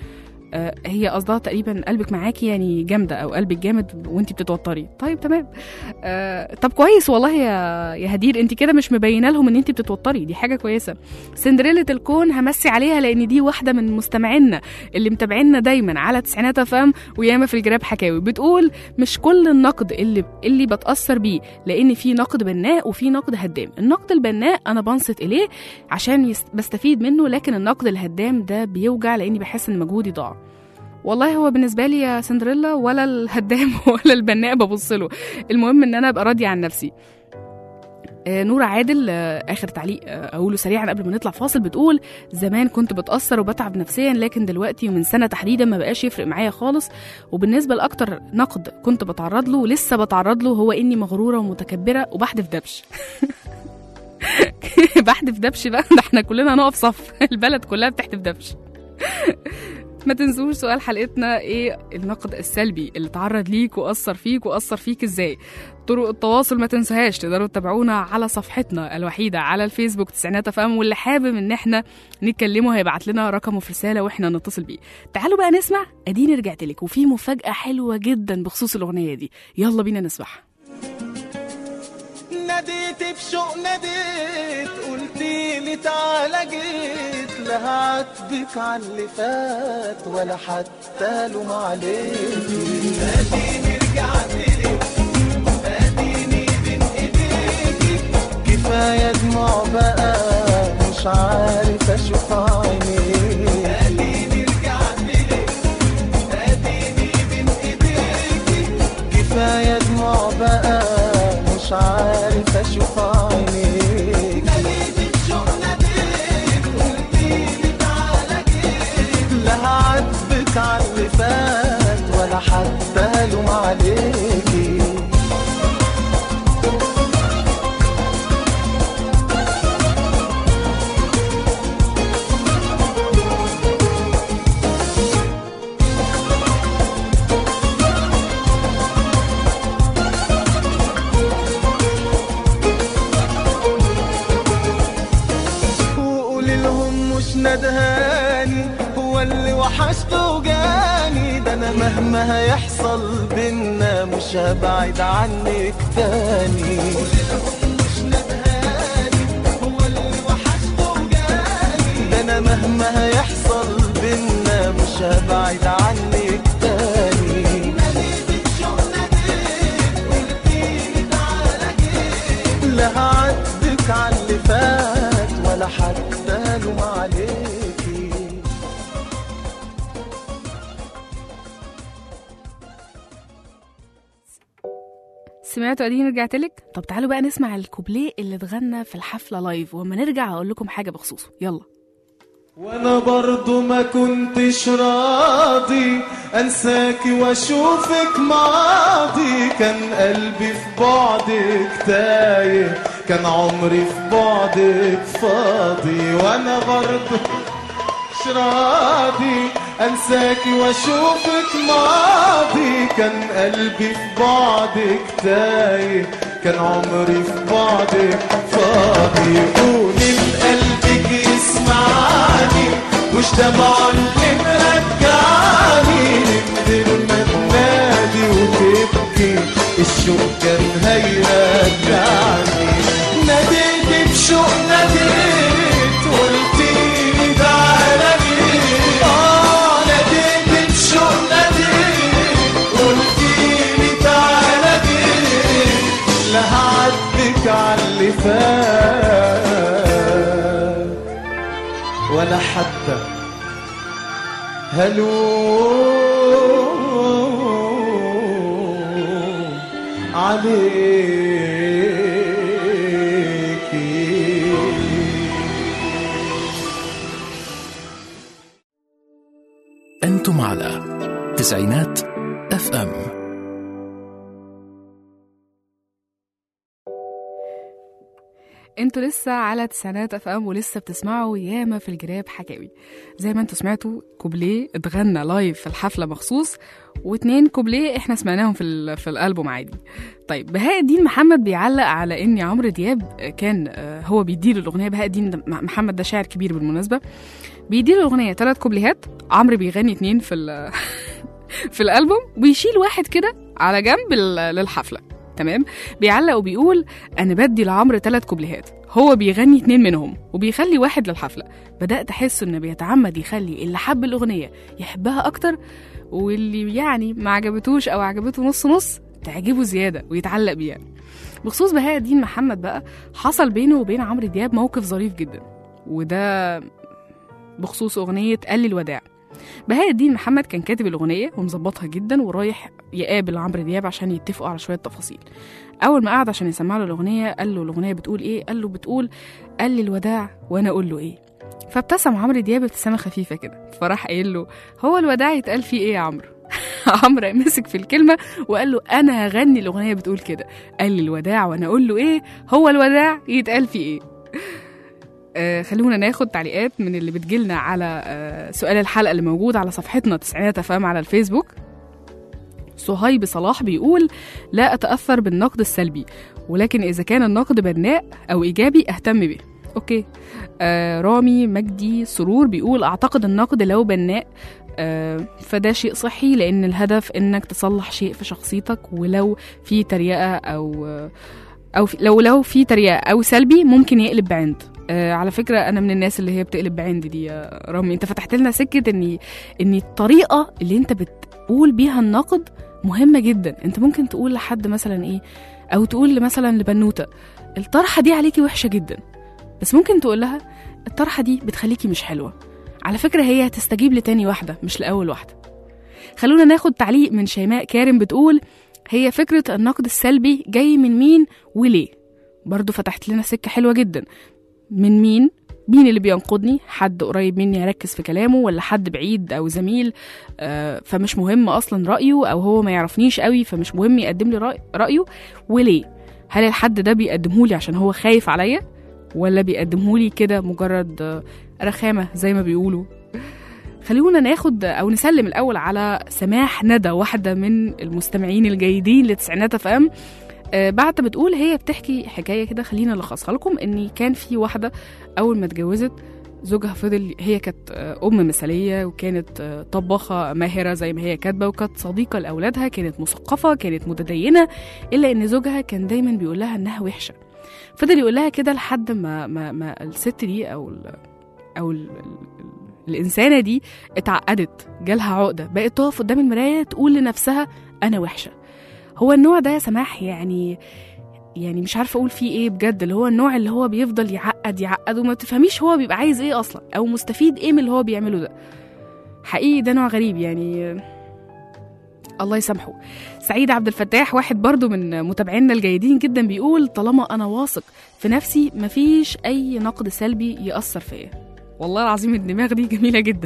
[SPEAKER 2] آه هي قصدها تقريبا قلبك معاكي يعني جامده او قلبك جامد وانت بتتوتري طيب تمام آه طب كويس والله يا يا هدير انت كده مش مبينه لهم ان انت بتتوتري دي حاجه كويسه سندريلا الكون همسي عليها لان دي واحده من مستمعينا اللي متابعينا دايما على تسعينات افهم وياما في الجراب حكاوي بتقول مش كل النقد اللي اللي بتاثر بيه لان في نقد بناء وفي نقد هدام النقد البناء انا بنصت اليه عشان يس- بستفيد منه لكن النقد الهدام ده بيوجع لاني بحس ان مجهودي ضاع والله هو بالنسبه لي يا سندريلا ولا الهدام ولا البناء ببص له المهم ان انا ابقى راضيه عن نفسي آه، نورة عادل آه، آخر تعليق آه، أقوله سريعا قبل ما نطلع فاصل بتقول زمان كنت بتأثر وبتعب نفسيا لكن دلوقتي ومن سنة تحديدا ما بقاش يفرق معايا خالص وبالنسبة لأكتر نقد كنت بتعرض له ولسه بتعرض له هو إني مغرورة ومتكبرة وبحدف دبش بحدف دبش بقى ده احنا كلنا نقف صف البلد كلها بتحدف دبش ما تنسوش سؤال حلقتنا ايه النقد السلبي اللي تعرض ليك واثر فيك واثر فيك ازاي طرق التواصل ما تنسوهاش تقدروا تتابعونا على صفحتنا الوحيده على الفيسبوك تسعينات افهم واللي حابب ان احنا نتكلمه هيبعت لنا رقمه في رساله واحنا نتصل بيه تعالوا بقى نسمع اديني رجعت لك وفي مفاجاه حلوه جدا بخصوص الاغنيه دي يلا بينا نسمعها
[SPEAKER 3] ناديت بشوق ناديت قلتي لي تعالى جيت لا هعاتبك على اللي فات ولا حتى لوم عليكي اديني رجعت لك اديني بين ايديكي كفايه دموع بقى مش عارف اشوف عينيك اديني رجعت لك اديني بين ايديكي كفايه دموع بقى مش عارف اشوف عينيك ناديت بشوق ناديت قلتيلي تعالى جيت لا هعاتبك على اللي فات ولا حتى الوم عليكي وقولي لهم مش ندهاني هو اللي وحشته وجاني ده انا مهما هيحصل بينا مش هبعد عنك تاني قولي لهم مش ندهاني هو اللي وحشته وجاني ده انا مهما هيحصل بينا مش هبعد عنك تاني لا هعاتبك على اللي فات ولا حتى الوم عليكي
[SPEAKER 2] سمعتوا اديني رجعت لك طب تعالوا بقى نسمع الكوبليه اللي اتغنى في الحفله لايف واما نرجع هقول لكم حاجه بخصوصه يلا
[SPEAKER 3] وانا برضو ما كنتش راضي انساكي واشوفك ماضي كان قلبي في بعدك تايه كان عمري في بعدك فاضي وانا برضو مش راضي انساكي واشوفك ماضي كان قلبي في بعدك تايه كان عمري في بعدك فاضي قولي لقلبك يسمعني مش دمع اللي مرجعني نقدر ما تنادي وتبكي الشوق كان هيرجعني ناديت بشوق ناديت قلتيلي تعالى جيت اه ناديت بشوق ناديت قلتيلي تعالى جيت لا هعاتبك على اللي فات ولا حتى هلوم عليكي
[SPEAKER 1] أنتم على تسعينات اف ام
[SPEAKER 2] انتوا لسه على تسعينات اف ام ولسه بتسمعوا ياما في الجراب حكاوي زي ما انتوا سمعتوا كوبليه اتغنى لايف في الحفله مخصوص واتنين كوبليه احنا سمعناهم في ال- في الالبوم عادي طيب بهاء الدين محمد بيعلق على ان عمرو دياب كان آه، هو بيديله الاغنيه بهاء الدين ده- محمد ده شاعر كبير بالمناسبه بيديله الاغنيه ثلاث كوبليهات عمرو بيغني اتنين في ال- في الالبوم ويشيل واحد كده على جنب لل- للحفله تمام بيعلق وبيقول انا بدي لعمرو ثلاث كوبليهات هو بيغني اتنين منهم وبيخلي واحد للحفله بدات احس انه بيتعمد يخلي اللي حب الاغنيه يحبها اكتر واللي يعني ما عجبتوش او عجبته نص نص تعجبه زياده ويتعلق بيها بخصوص بهاء الدين محمد بقى حصل بينه وبين عمرو دياب موقف ظريف جدا وده بخصوص اغنيه قال لي الوداع بهاء الدين محمد كان كاتب الاغنيه ومظبطها جدا ورايح يقابل عمرو دياب عشان يتفقوا على شويه تفاصيل اول ما قعد عشان يسمع له الاغنيه قال له الاغنيه بتقول ايه قال له بتقول قال لي الوداع وانا اقول له ايه فابتسم عمرو دياب ابتسامه خفيفه كده فراح قايل له هو الوداع يتقال فيه ايه يا عمرو عمرو مسك في الكلمه وقال له انا هغني الاغنيه بتقول كده قال لي الوداع وانا اقول له ايه هو الوداع يتقال فيه ايه آه خلونا ناخد تعليقات من اللي بتجيلنا على آه سؤال الحلقه اللي موجود على صفحتنا تسعينات افهم على الفيسبوك صهيب صلاح بيقول لا أتأثر بالنقد السلبي ولكن إذا كان النقد بناء أو إيجابي أهتم به أوكي آه رامي مجدي سرور بيقول أعتقد النقد لو بناء آه فده شيء صحي لأن الهدف إنك تصلح شيء في شخصيتك ولو في تريقة أو آه أو في لو لو في تريقة أو سلبي ممكن يقلب بعند آه على فكرة أنا من الناس اللي هي بتقلب بعند دي يا رامي أنت فتحت لنا سكة إن إن الطريقة اللي أنت بتقول بيها النقد مهمة جدا انت ممكن تقول لحد مثلا ايه او تقول مثلا لبنوتة الطرحة دي عليكي وحشة جدا بس ممكن تقول لها الطرحة دي بتخليكي مش حلوة على فكرة هي هتستجيب لتاني واحدة مش لأول واحدة خلونا ناخد تعليق من شيماء كارم بتقول هي فكرة النقد السلبي جاي من مين وليه برضو فتحت لنا سكة حلوة جدا من مين مين اللي بينقدني حد قريب مني هركز في كلامه ولا حد بعيد او زميل آه، فمش مهم اصلا رايه او هو ما يعرفنيش قوي فمش مهم يقدم لي رأي- رايه وليه هل الحد ده بيقدمه لي عشان هو خايف عليا ولا بيقدمه لي كده مجرد آه، رخامه زي ما بيقولوا خلونا ناخد او نسلم الاول على سماح ندى واحده من المستمعين الجيدين لتسعينات اف ام آه، بعت بتقول هي بتحكي حكايه كده خلينا نلخصها لكم ان كان في واحده اول ما اتجوزت زوجها فضل هي كانت آه، ام مثاليه وكانت آه، طباخه ماهره زي ما هي كاتبه وكانت صديقه لاولادها كانت مثقفه كانت متدينه الا ان زوجها كان دايما بيقول لها انها وحشه فضل يقول لها كده لحد ما ما, ما الست دي او ال او ال ال الانسانه دي اتعقدت جالها عقده بقت تقف قدام المرايه تقول لنفسها انا وحشه هو النوع ده يا سماح يعني يعني مش عارفه اقول فيه ايه بجد اللي هو النوع اللي هو بيفضل يعقد يعقد وما تفهميش هو بيبقى عايز ايه اصلا او مستفيد ايه من اللي هو بيعمله ده حقيقي ده نوع غريب يعني الله يسامحه سعيد عبد الفتاح واحد برضو من متابعينا الجيدين جدا بيقول طالما انا واثق في نفسي مفيش اي نقد سلبي ياثر فيا والله العظيم الدماغ دي جميله جدا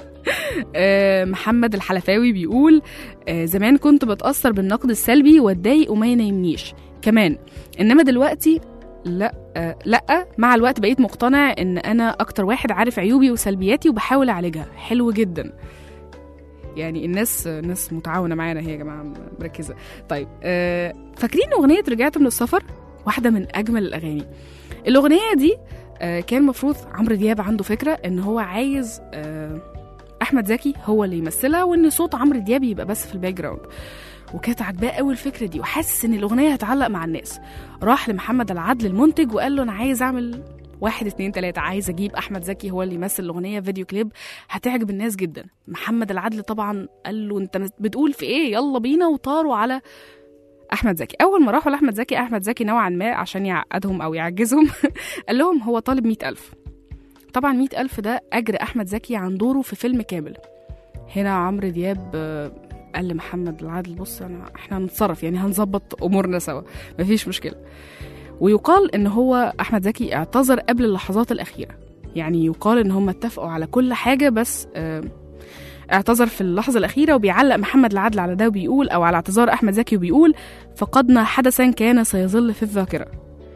[SPEAKER 2] آه، محمد الحلفاوي بيقول آه، زمان كنت بتأثر بالنقد السلبي واتضايق وما ينامنيش كمان انما دلوقتي لا آه لا مع الوقت بقيت مقتنع ان انا اكتر واحد عارف عيوبي وسلبياتي وبحاول اعالجها حلو جدا يعني الناس ناس متعاونه معانا هي يا جماعه مركزه طيب آه فاكرين اغنيه رجعت من السفر واحده من اجمل الاغاني الاغنيه دي آه كان المفروض عمرو دياب عنده فكره ان هو عايز آه احمد زكي هو اللي يمثلها وان صوت عمرو دياب يبقى بس في الباك جراوند وكانت عاجباه قوي الفكره دي وحاسس ان الاغنيه هتعلق مع الناس راح لمحمد العدل المنتج وقال له انا عايز اعمل واحد اتنين تلاتة عايز اجيب احمد زكي هو اللي يمثل الاغنيه فيديو كليب هتعجب الناس جدا محمد العدل طبعا قال له انت بتقول في ايه يلا بينا وطاروا على احمد زكي اول ما راحوا لاحمد زكي احمد زكي نوعا ما عشان يعقدهم او يعجزهم قال لهم هو طالب مئة ألف طبعا مئة ألف ده أجر أحمد زكي عن دوره في فيلم كامل هنا عمرو دياب آه، قال لمحمد العادل بص أنا احنا هنتصرف يعني هنظبط أمورنا سوا مفيش مشكلة ويقال إن هو أحمد زكي اعتذر قبل اللحظات الأخيرة يعني يقال إن هم اتفقوا على كل حاجة بس آه، اعتذر في اللحظة الأخيرة وبيعلق محمد العدل على ده وبيقول أو على اعتذار أحمد زكي وبيقول فقدنا حدثا كان سيظل في الذاكرة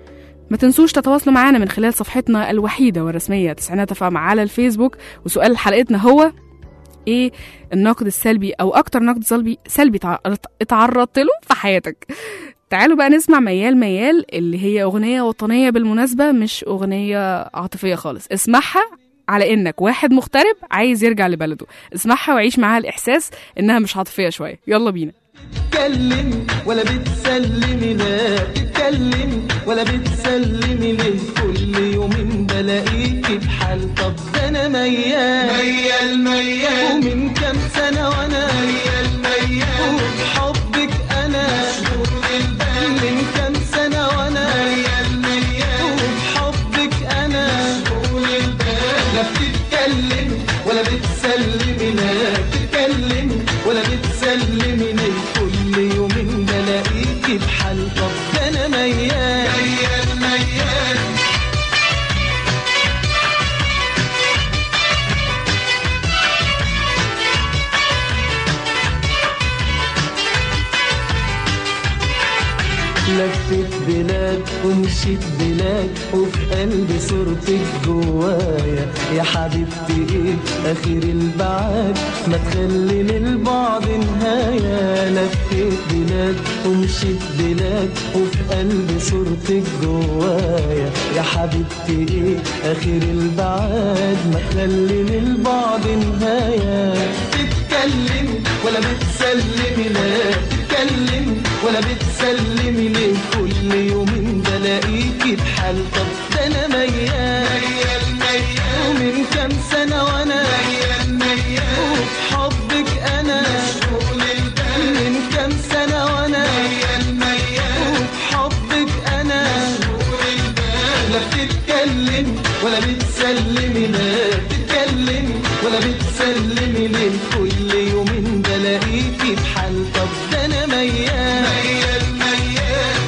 [SPEAKER 2] ما تنسوش تتواصلوا معنا من خلال صفحتنا الوحيدة والرسمية تسعينات فام على الفيسبوك وسؤال حلقتنا هو ايه النقد السلبي او اكتر نقد سلبي سلبي تع- اتعرضت له في حياتك تعالوا بقى نسمع ميال ميال اللي هي اغنية وطنية بالمناسبة مش اغنية عاطفية خالص اسمعها على انك واحد مغترب عايز يرجع لبلده اسمعها وعيش معاها الاحساس انها مش عاطفية شوية يلا بينا
[SPEAKER 3] بتتكلم ولا بتسلمي لا بتتكلم ولا بتسلمي ليه كل يومين بلاقيكي بحال طب ده انا ميال ميال ميال ومن كام سنة وانا ميال ميال وبحبك انا مشغول البال من كام سنة وانا ميال ميال وبحبك انا مشغول البال لا بتتكلم ولا بتسلمي لا بتتكلم ولا بتسلمي ليه كل يومين بلاقيكي بحال طب ده انا ميال ميال ميال لفت بلاد ومشيت بلاد وفي قلبي صورتك جوايا يا حبيبتي ايه اخر البعاد ما تخلي للبعد نهاية لفت بلاد ومشيت بلاد وفي قلبي صورتك جوايا يا حبيبتي ايه اخر البعاد ما تخلي للبعد نهاية تتكلم ولا بتسلمي لا تتكلم ولا بتسلمي ليه كل يومين بلاقيكي بحال طب ده انا ميال ميال ميال ومن كام سنة وانا ميال ميال وفي حبك انا مشغول البال من كام سنة وانا ميال ميال وفي حبك انا مشغول البال لا بتتكلم ولا بتسلمي لا بتتكلم ولا بتسلمي ليه كل يومين بلاقيكي بحال طب ده انا ميال ميال ميال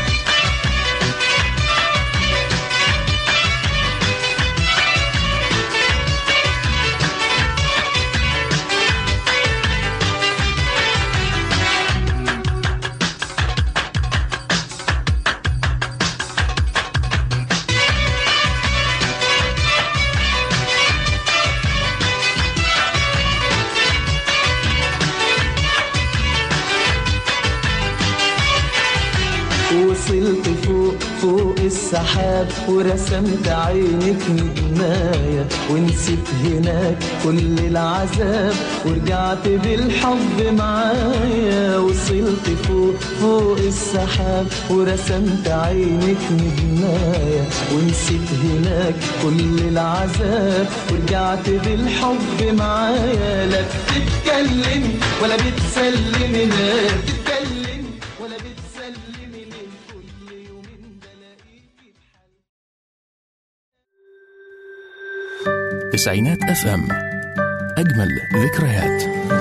[SPEAKER 3] وصلت فوق فوق السحاب ورسمت عينك نجماية ونسيت هناك كل العذاب ورجعت بالحب معايا وصلت فوق فوق السحاب ورسمت عينك نجماية ونسيت هناك كل العذاب ورجعت بالحب معايا لا بتتكلم ولا بتسلمي لا بتتكلم ولا بتسلمي ليه كل يومين بلاقيكي
[SPEAKER 1] تسعينات اف ام اجمل ذكريات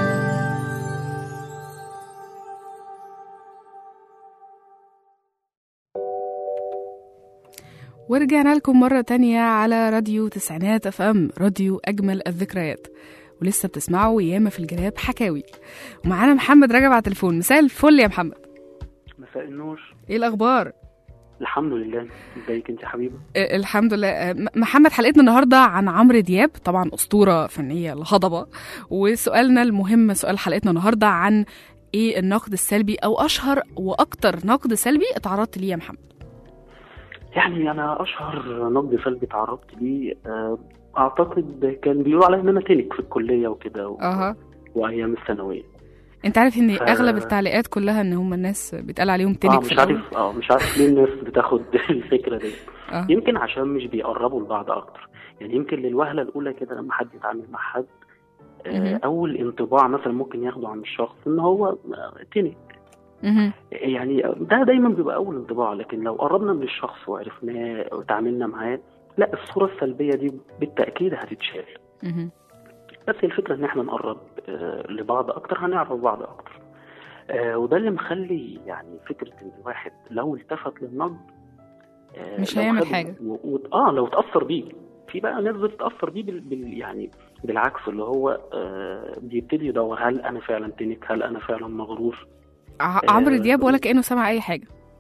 [SPEAKER 2] ورجعنا لكم مرة تانية على راديو تسعينات اف ام راديو أجمل الذكريات ولسه بتسمعوا ياما في الجراب حكاوي ومعانا محمد رجب على التليفون مساء الفل يا محمد
[SPEAKER 6] مساء النور
[SPEAKER 2] ايه الأخبار؟
[SPEAKER 6] الحمد لله ازيك انت يا حبيبه
[SPEAKER 2] آه، الحمد لله آه، م- محمد حلقتنا النهاردة عن عمرو دياب طبعا أسطورة فنية الهضبة وسؤالنا المهم سؤال حلقتنا النهاردة عن ايه النقد السلبي او اشهر واكتر نقد سلبي اتعرضت ليه يا محمد
[SPEAKER 6] يعني انا اشهر نقد سلبي تعرضت ليه آه، اعتقد كان بيقولوا عليا ان انا تنك في الكليه وكده و...
[SPEAKER 2] اها
[SPEAKER 6] وايام الثانويه
[SPEAKER 2] انت عارف ان
[SPEAKER 6] ف-
[SPEAKER 2] اغلب التعليقات كلها ان هم الناس بيتقال عليهم
[SPEAKER 6] اه
[SPEAKER 2] تنك في
[SPEAKER 6] مش
[SPEAKER 2] الأول.
[SPEAKER 6] عارف اه مش عارف ليه الناس بتاخد الفكره دي
[SPEAKER 2] اه
[SPEAKER 6] يمكن عشان مش بيقربوا لبعض اكتر يعني يمكن للوهله الاولى كده لما حد يتعامل مع حد آه،
[SPEAKER 2] مهم.
[SPEAKER 6] اول انطباع مثلا ممكن ياخده عن الشخص ان هو آه، تنك
[SPEAKER 2] مهم.
[SPEAKER 6] يعني ده دايما بيبقى اول انطباع لكن لو قربنا من الشخص وعرفناه وتعاملنا معاه لا الصوره السلبيه دي بالتاكيد هتتشال
[SPEAKER 2] مهم.
[SPEAKER 6] بس الفكره ان احنا نقرب آه، لبعض اكتر هنعرف بعض اكتر آه، وده اللي مخلي يعني فكره ان الواحد لو التفت للنقد آه،
[SPEAKER 2] مش
[SPEAKER 6] لو
[SPEAKER 2] هيعمل
[SPEAKER 6] خد-
[SPEAKER 2] حاجة.
[SPEAKER 6] و... و... اه لو اتاثر بيه في بقى ناس بتتاثر بيه بال... بال... يعني بالعكس اللي هو آه بيبتدي يدور هل انا فعلا تنك هل انا فعلا مغرور
[SPEAKER 2] ع-
[SPEAKER 6] آه،
[SPEAKER 2] عمرو دياب ولا كانه سمع اي حاجه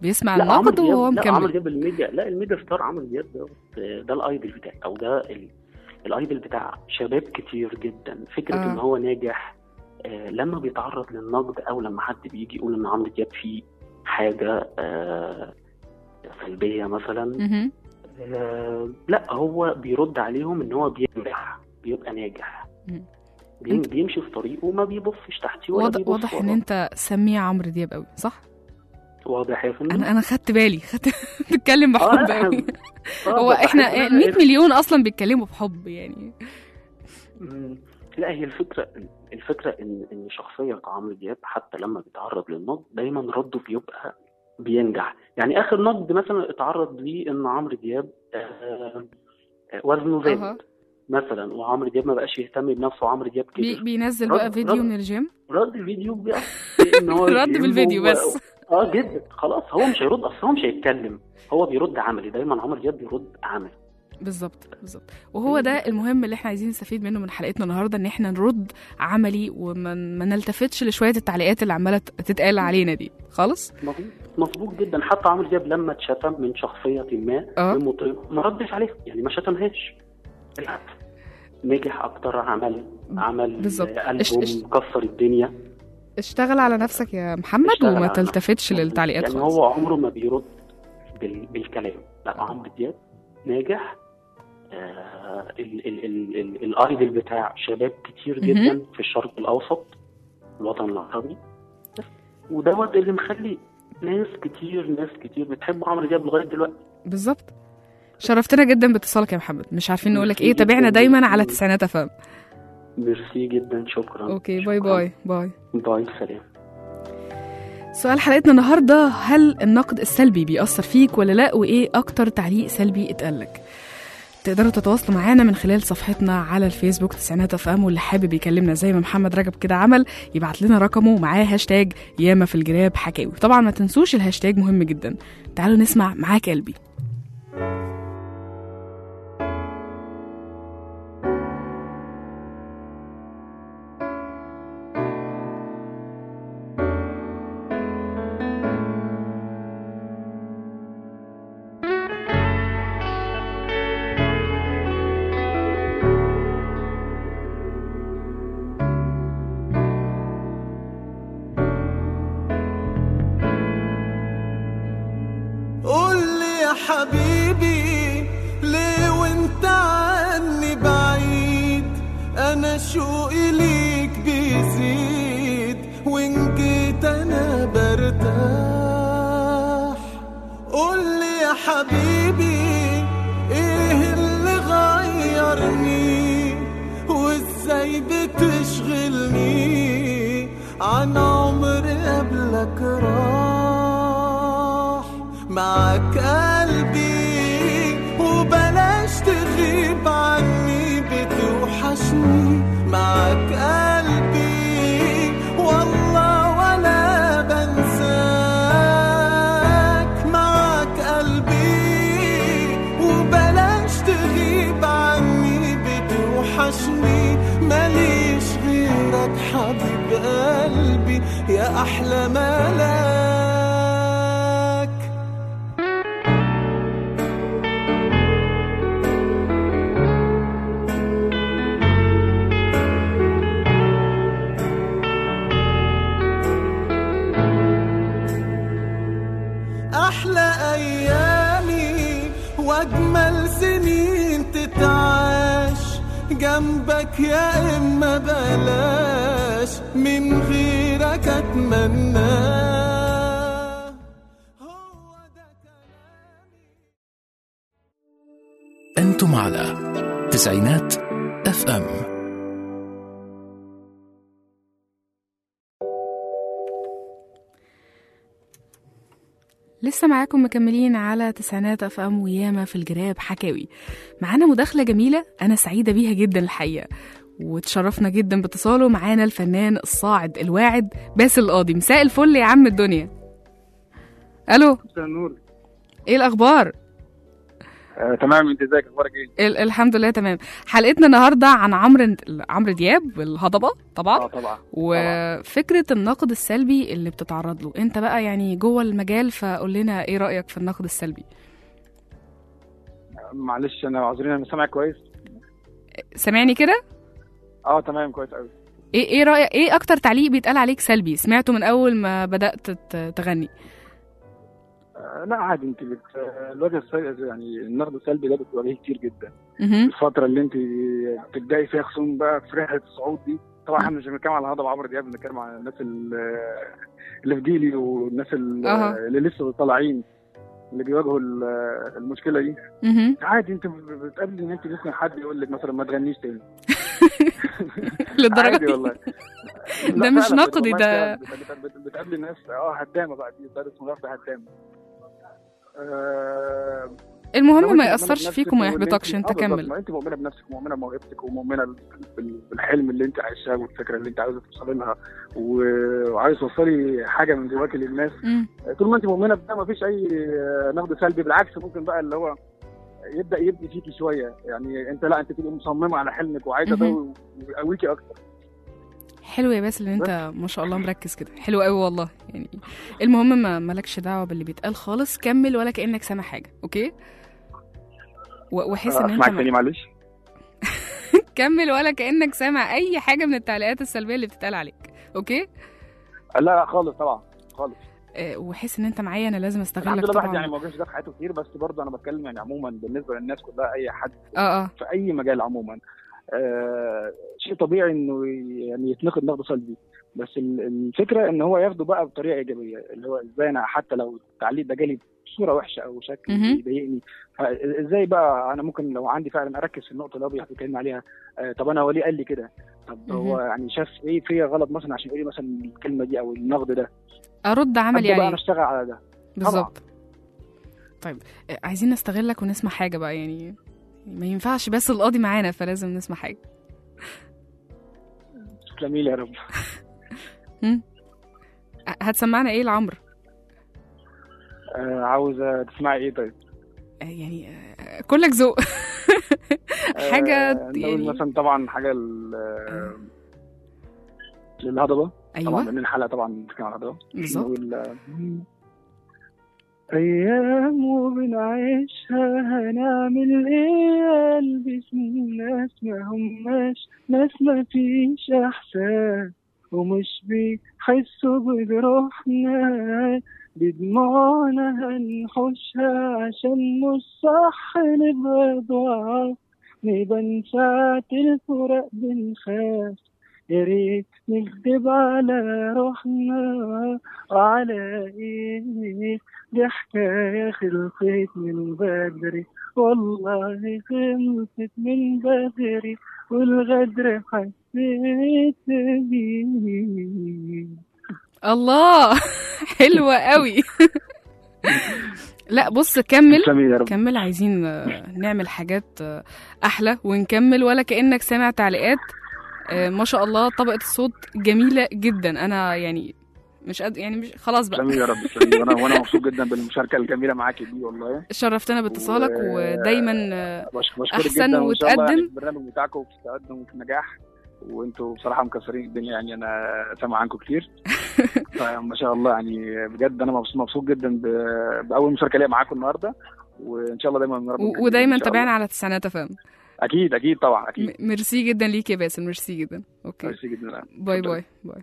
[SPEAKER 2] بيسمع
[SPEAKER 6] لا عمرو
[SPEAKER 2] النقد
[SPEAKER 6] دياب
[SPEAKER 2] وهو
[SPEAKER 6] لا عمرو
[SPEAKER 2] مكمل
[SPEAKER 6] دياب الميديا لا الميديا ستار عمرو دياب ده ده الايدل بتاعي او ده ال- الايدل بتاع شباب كتير جدا فكره
[SPEAKER 2] آه.
[SPEAKER 6] ان هو ناجح آه، لما بيتعرض للنقد او لما حد بيجي يقول ان عمرو دياب فيه حاجه آه، سلبيه مثلا
[SPEAKER 2] مهم.
[SPEAKER 6] آه، لا هو بيرد عليهم ان هو بينجح بيبقى ناجح
[SPEAKER 2] مم.
[SPEAKER 6] بي-
[SPEAKER 2] أنت-
[SPEAKER 6] بيمشي في طريقه وما بيبصش تحتيه ولا
[SPEAKER 2] واضح
[SPEAKER 6] بيبص
[SPEAKER 2] واضح ان
[SPEAKER 6] وراه.
[SPEAKER 2] انت سميع عمرو دياب قوي صح
[SPEAKER 6] واضح يا فندم
[SPEAKER 2] انا انا خدت بالي خدت بتتكلم
[SPEAKER 6] آه،
[SPEAKER 2] بحب
[SPEAKER 6] إحنا-
[SPEAKER 2] قوي
[SPEAKER 6] آه،
[SPEAKER 2] هو
[SPEAKER 6] بحس
[SPEAKER 2] احنا
[SPEAKER 6] إن
[SPEAKER 2] 100 مليون اصلا بيتكلموا بحب يعني
[SPEAKER 6] مم. لا هي الفكرة الفكرة إن إن شخصية عمرو دياب حتى لما بيتعرض للنقد دايما رده بيبقى بينجح، يعني آخر نقد مثلا اتعرض ليه إن عمرو دياب آه، آه، وزنه
[SPEAKER 2] أها.
[SPEAKER 6] زاد مثلا وعمرو دياب ما بقاش يهتم بنفسه وعمرو دياب
[SPEAKER 2] بي
[SPEAKER 6] كبر
[SPEAKER 2] بينزل
[SPEAKER 6] رد-
[SPEAKER 2] بقى فيديو
[SPEAKER 6] رد.
[SPEAKER 2] من الجيم
[SPEAKER 6] رد فيديو بقى إن هو
[SPEAKER 2] رد
[SPEAKER 6] الجيم
[SPEAKER 2] بالفيديو
[SPEAKER 6] و-
[SPEAKER 2] بس.
[SPEAKER 6] اه جدا خلاص هو مش هيرد اصلا هو مش هيتكلم هو بيرد عملي دايما عمرو دياب بيرد عملي
[SPEAKER 2] بالظبط بالظبط وهو ده المهم اللي احنا عايزين نستفيد منه من حلقتنا النهارده ان احنا نرد عملي وما ما نلتفتش لشويه التعليقات اللي عماله تتقال علينا دي خالص
[SPEAKER 6] مظبوط مظبوط جدا حتى عمرو دياب لما اتشتم من شخصيه ما
[SPEAKER 2] اه.
[SPEAKER 6] من مطرب ما ردش عليها يعني ما شتمهاش بالعكس نجح اكتر عمل عمل
[SPEAKER 2] بالظبط.
[SPEAKER 6] آه،
[SPEAKER 2] اش-
[SPEAKER 6] البوم
[SPEAKER 2] اش-
[SPEAKER 6] كسر الدنيا
[SPEAKER 2] اشتغل على نفسك يا محمد
[SPEAKER 6] اشتغل
[SPEAKER 2] وما
[SPEAKER 6] على
[SPEAKER 2] تلتفتش
[SPEAKER 6] نفسه.
[SPEAKER 2] للتعليقات
[SPEAKER 6] يعني
[SPEAKER 2] خالص
[SPEAKER 6] هو عمره ما بيرد بال... بالكلام لا عمرو دياب ناجح آه ال... ال... ال... ال... الايدل بتاع شباب كتير
[SPEAKER 2] مهم.
[SPEAKER 6] جدا في الشرق الاوسط الوطن العربي بس. ودوت اللي مخلي ناس كتير ناس كتير بتحب عمرو دياب لغايه دلوقتي
[SPEAKER 2] بالظبط شرفتنا جدا باتصالك يا محمد مش عارفين نقول لك ايه
[SPEAKER 6] ميرسي
[SPEAKER 2] تابعنا
[SPEAKER 6] جداً.
[SPEAKER 2] دايما على تسعينات افهم
[SPEAKER 6] ميرسي جدا شكرا
[SPEAKER 2] اوكي باي
[SPEAKER 6] شكراً.
[SPEAKER 2] باي باي
[SPEAKER 6] باي سلام
[SPEAKER 2] سؤال حلقتنا النهارده هل النقد السلبي بيأثر فيك ولا لا وايه اكتر تعليق سلبي اتقالك تقدروا تتواصلوا معانا من خلال صفحتنا على الفيسبوك تسعينات اف ام واللي حابب يكلمنا زي ما محمد رجب كده عمل يبعت لنا رقمه ومعاه هاشتاج ياما في الجراب حكاوي طبعا ما تنسوش الهاشتاج مهم جدا تعالوا نسمع معاك قلبي
[SPEAKER 3] قول لي يا حبيبي ليه وانت عني بعيد انا شوقي ليك بيزيد وان جيت انا برتاح قول لي يا حبيبي ايه اللي غيرني وازاي بتشغلني عن عمر قبلك راح معاك قلبي وبلاش تغيب عني بتوحشني معاك قلبي والله ولا بنساك معاك قلبي وبلاش تغيب عني بتوحشني ماليش غيرك حبيب قلبي يا أحلى ملاك أحلى أيامي وأجمل سنين تتعاش جنبك يا إما بلاش من غيرك أتمنى هو ده كلامي
[SPEAKER 1] أنتم على تسعينات اف ام
[SPEAKER 2] لسه معاكم مكملين على تسعينات اف ام وياما في الجراب حكاوي معانا مداخلة جميلة أنا سعيدة بيها جدا الحقيقة وتشرفنا جدا باتصاله معانا الفنان الصاعد الواعد باسل القاضي مساء الفل يا عم الدنيا الو
[SPEAKER 7] مساء النور
[SPEAKER 2] ايه الاخبار
[SPEAKER 7] آه تمام انت ازيك اخبارك ايه؟
[SPEAKER 2] ال- الحمد لله تمام حلقتنا النهارده عن عمرو عمرو دياب الهضبه طبعا
[SPEAKER 7] اه طبعا
[SPEAKER 2] وفكره النقد السلبي اللي بتتعرض له انت بقى يعني جوه المجال فقول لنا ايه رايك في النقد السلبي
[SPEAKER 7] معلش انا اعذرين انا سامعك كويس
[SPEAKER 2] سامعني كده
[SPEAKER 7] اه تمام كويس قوي
[SPEAKER 2] ايه ايه رايك ايه اكتر تعليق بيتقال عليك سلبي سمعته من اول ما بدات ت- تغني
[SPEAKER 7] آه لا عادي انت بت... آه، الوجه السلبي يعني النقد السلبي ده بتواجهيه كتير جدا
[SPEAKER 2] مهم.
[SPEAKER 7] الفتره اللي انت بتبداي فيها خصوصا بقى في رحله الصعود دي طبعا احنا مش بنتكلم على هضبه عمرو دياب بنتكلم على الناس ال- اللي في جيلي والناس ال-
[SPEAKER 2] أها.
[SPEAKER 7] اللي لسه طالعين اللي بيواجهوا ال- المشكله دي
[SPEAKER 2] مهم.
[SPEAKER 7] عادي انت بتقابل ان انت ممكن حد يقول لك مثلا ما تغنيش تاني
[SPEAKER 2] للدرجه
[SPEAKER 7] عادي
[SPEAKER 2] دي
[SPEAKER 7] والله
[SPEAKER 2] ده
[SPEAKER 7] لا
[SPEAKER 2] مش
[SPEAKER 7] فعلا،
[SPEAKER 2] نقدي،
[SPEAKER 7] والله
[SPEAKER 2] ده-
[SPEAKER 7] فعلا بت- بت- بت- بتقابل ناس اه هدامه بقى دي ده اسمه لفظ هدامه آه، لو
[SPEAKER 2] المهم
[SPEAKER 7] انت
[SPEAKER 2] ما
[SPEAKER 7] مؤمنة
[SPEAKER 2] ياثرش
[SPEAKER 7] بنفسك
[SPEAKER 2] فيك وما
[SPEAKER 7] وإن
[SPEAKER 2] يحبطكش انت
[SPEAKER 7] آه بالظبط،
[SPEAKER 2] كمل
[SPEAKER 7] ما انت مؤمنه بنفسك ومؤمنه بموهبتك ومؤمنه بال- بالحلم اللي انت عايشاه والفكره اللي انت عاوزه توصلي لها و- وعايز توصلي حاجه من جواكي للناس
[SPEAKER 2] مم.
[SPEAKER 7] طول ما انت مؤمنه بده ما فيش اي آه، نقد سلبي بالعكس ممكن بقى اللي هو يبدا يبني فيكي شويه يعني انت لا انت تبقي مصممه على حلمك وعايزه ده
[SPEAKER 2] مهم.
[SPEAKER 7] ويقويكي اكتر
[SPEAKER 2] حلو يا باسل ان انت ما شاء الله مركز كده حلو قوي والله يعني المهم ما مالكش دعوه باللي بيتقال خالص كمل ولا كانك سامع حاجه اوكي و- وحس ان
[SPEAKER 7] اسمعك
[SPEAKER 2] انت
[SPEAKER 7] تاني
[SPEAKER 2] ما...
[SPEAKER 7] معلش
[SPEAKER 2] كمل ولا كانك سامع اي حاجه من التعليقات السلبيه اللي بتتقال عليك اوكي
[SPEAKER 7] لا لا خالص طبعا خالص
[SPEAKER 2] آه، وحس ان انت معايا انا لازم
[SPEAKER 7] الحمد
[SPEAKER 2] استغلك
[SPEAKER 7] لله الواحد يعني
[SPEAKER 2] طبعا
[SPEAKER 7] ما واجهش ده في حياته كتير بس برضه انا بتكلم يعني عموما بالنسبه للناس كلها اي حد
[SPEAKER 2] اه اه
[SPEAKER 7] في اي مجال عموما آه شيء طبيعي انه يعني يتنقد نقد سلبي بس ال- الفكره ان هو ياخده بقى بطريقه ايجابيه اللي هو ازاي انا حتى لو التعليق ده جالي بصوره وحشه او شكل
[SPEAKER 2] مهم.
[SPEAKER 7] يضايقني ف- ازاي بقى انا ممكن لو عندي فعلا اركز في النقطه اللي هو بيتكلم عليها آه طب انا هو ليه قال لي كده طب هو
[SPEAKER 2] مهم.
[SPEAKER 7] يعني شاف ايه فيا غلط مثلا عشان يقول لي مثلا الكلمه دي او النقد ده
[SPEAKER 2] ارد عملي
[SPEAKER 7] أبدأ بقى انا
[SPEAKER 2] عليه
[SPEAKER 7] اشتغل على ده
[SPEAKER 2] بالظبط طيب آه، عايزين نستغلك ونسمع حاجه بقى يعني ما ينفعش بس القاضي معانا فلازم نسمع حاجه
[SPEAKER 7] تسلمي لي يا رب
[SPEAKER 2] هم؟ آه، هتسمعنا ايه لعمرو
[SPEAKER 7] آه عاوزه تسمعي ايه طيب
[SPEAKER 2] آه، يعني آه، كلك ذوق حاجه
[SPEAKER 7] آه، نقول
[SPEAKER 2] يعني
[SPEAKER 7] مثلا طبعا حاجه ل- آه، للهضبه طبعا
[SPEAKER 2] ايوه
[SPEAKER 7] لان الحلقه طبعا بتتكلم عن الهضبه
[SPEAKER 2] بالظبط
[SPEAKER 7] نقول آه، ايام وبنعيشها هنعمل ايه يا قلبي اسم ناس ما هماش ناس ما فيش احساس ومش بيحسوا بجروحنا بدموعنا هنحوشها عشان مش صح نبقى ضعاف نبقى ساعة الفراق بنخاف يا ريت نكذب على روحنا وعلى ايه دي حكاية خلصت من بدري والله خلصت من بدري والغدر حسيت بيه
[SPEAKER 2] الله حلوة قوي لا بص كمل
[SPEAKER 7] تسلمي يا رب
[SPEAKER 2] كمل عايزين آه، نعمل حاجات آه، احلى ونكمل ولا كانك سامع تعليقات آه، ما شاء الله طبقه الصوت جميله جدا انا يعني مش قد يعني مش خلاص بقى
[SPEAKER 7] تسلمي يا رب تسلمي وانا وانا مبسوط جدا بالمشاركه الجميله معاكي دي والله
[SPEAKER 2] شرفتنا باتصالك
[SPEAKER 7] و-
[SPEAKER 2] ودايما آه،
[SPEAKER 7] بش- بشكرك
[SPEAKER 2] أحسن
[SPEAKER 7] جدا وإن شاء الله يعني
[SPEAKER 2] وتقدم.
[SPEAKER 7] البرنامج بتاعكم في تقدم وفي نجاح وانتوا بصراحه مكسرين الدنيا يعني انا سامع عنكم كتير فما شاء الله يعني بجد انا مبسوط مبسوط جدا ب- باول مشاركه ليا معاكم النهارده وان شاء الله دايما يا رب
[SPEAKER 2] و-
[SPEAKER 7] نكمل
[SPEAKER 2] ودايما
[SPEAKER 7] إن شاء
[SPEAKER 2] تابعنا
[SPEAKER 7] الله.
[SPEAKER 2] على تسعينات فهم
[SPEAKER 7] اكيد اكيد طبعا اكيد
[SPEAKER 2] ميرسي جدا ليك يا باسل ميرسي جدا اوكي
[SPEAKER 7] ميرسي جدا
[SPEAKER 2] باي
[SPEAKER 7] اتفضل.
[SPEAKER 2] باي باي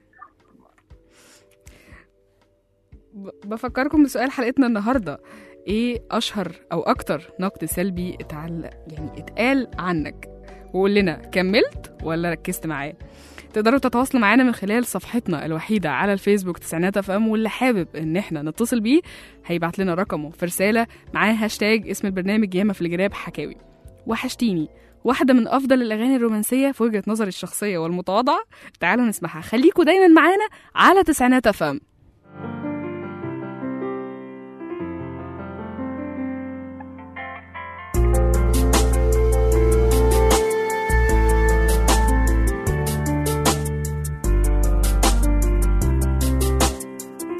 [SPEAKER 2] ب- بفكركم بسؤال حلقتنا النهارده ايه اشهر او اكتر نقد سلبي اتعل يعني اتقال عنك وقول لنا كملت ولا ركزت معاه تقدروا تتواصلوا معانا من خلال صفحتنا الوحيدة على الفيسبوك تسعينات اف ام واللي حابب ان احنا نتصل بيه هيبعت لنا رقمه في رسالة معاه هاشتاج اسم البرنامج ياما في الجراب حكاوي وحشتيني واحدة من أفضل الأغاني الرومانسية في وجهة نظري الشخصية والمتواضعة تعالوا نسمعها خليكوا دايما معانا على تسعينات أفهم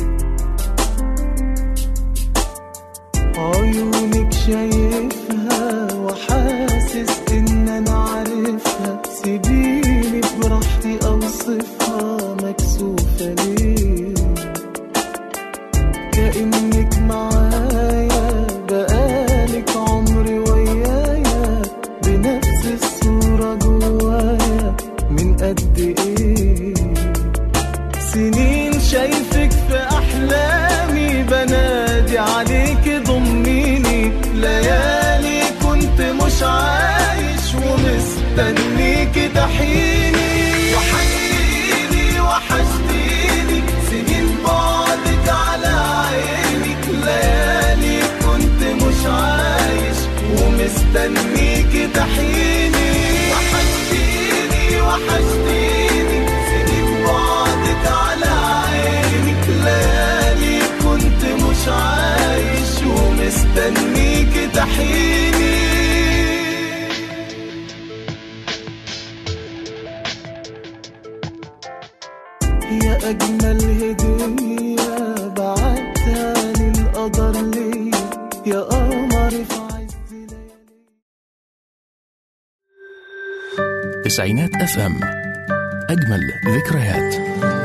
[SPEAKER 3] عيونك شايفها ومستنيك تحيني وحشتيني وحشتيني سنين بعدك على عينك ليالي كنت مش عايش ومستنيك تحيني وحشتيني وحشتيني سنين بعدك على عينك ليالي كنت مش عايش ومستنيك تحيني يا أجمل هدية بعتها للقدر ليا يا قمر في عز ليالي
[SPEAKER 1] تسعينات اف ام اجمل ذكريات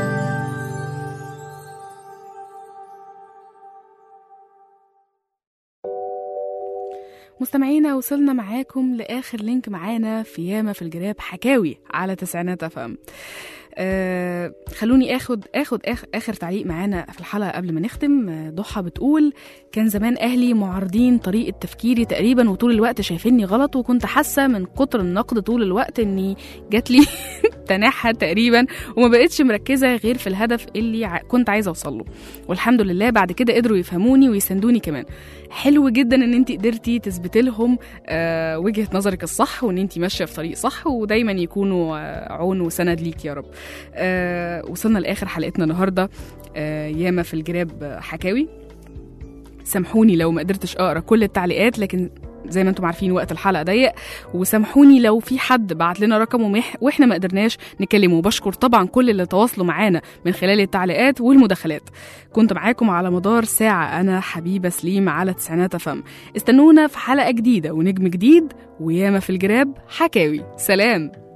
[SPEAKER 2] مستمعينا وصلنا معاكم لاخر لينك معانا في ياما في الجراب حكاوي على تسعينات اف ام آه خلوني اخد اخد اخر, آخر تعليق معانا في الحلقه قبل ما نختم آه، ضحى بتقول كان زمان اهلي معارضين طريقه تفكيري تقريبا وطول الوقت شايفيني غلط وكنت حاسه من كتر النقد طول الوقت اني جات لي تناحة تقريبا وما بقتش مركزه غير في الهدف اللي ع- كنت عايزه اوصل له والحمد لله بعد كده قدروا يفهموني ويساندوني كمان حلو جدا ان انت قدرتي تثبتي لهم آه وجهه نظرك الصح وان انت ماشيه في طريق صح ودايما يكونوا آه عون وسند ليك يا رب آه وصلنا لاخر حلقتنا النهارده آه ياما في الجراب آه، حكاوي سامحوني لو ما قدرتش اقرا كل التعليقات لكن زي ما انتم عارفين وقت الحلقه ضيق وسامحوني لو في حد بعت لنا رقم ومح واحنا ما قدرناش نكلمه بشكر طبعا كل اللي تواصلوا معانا من خلال التعليقات والمداخلات كنت معاكم على مدار ساعه انا حبيبه سليم على تسعينات فم استنونا في حلقه جديده ونجم جديد وياما في الجراب حكاوي سلام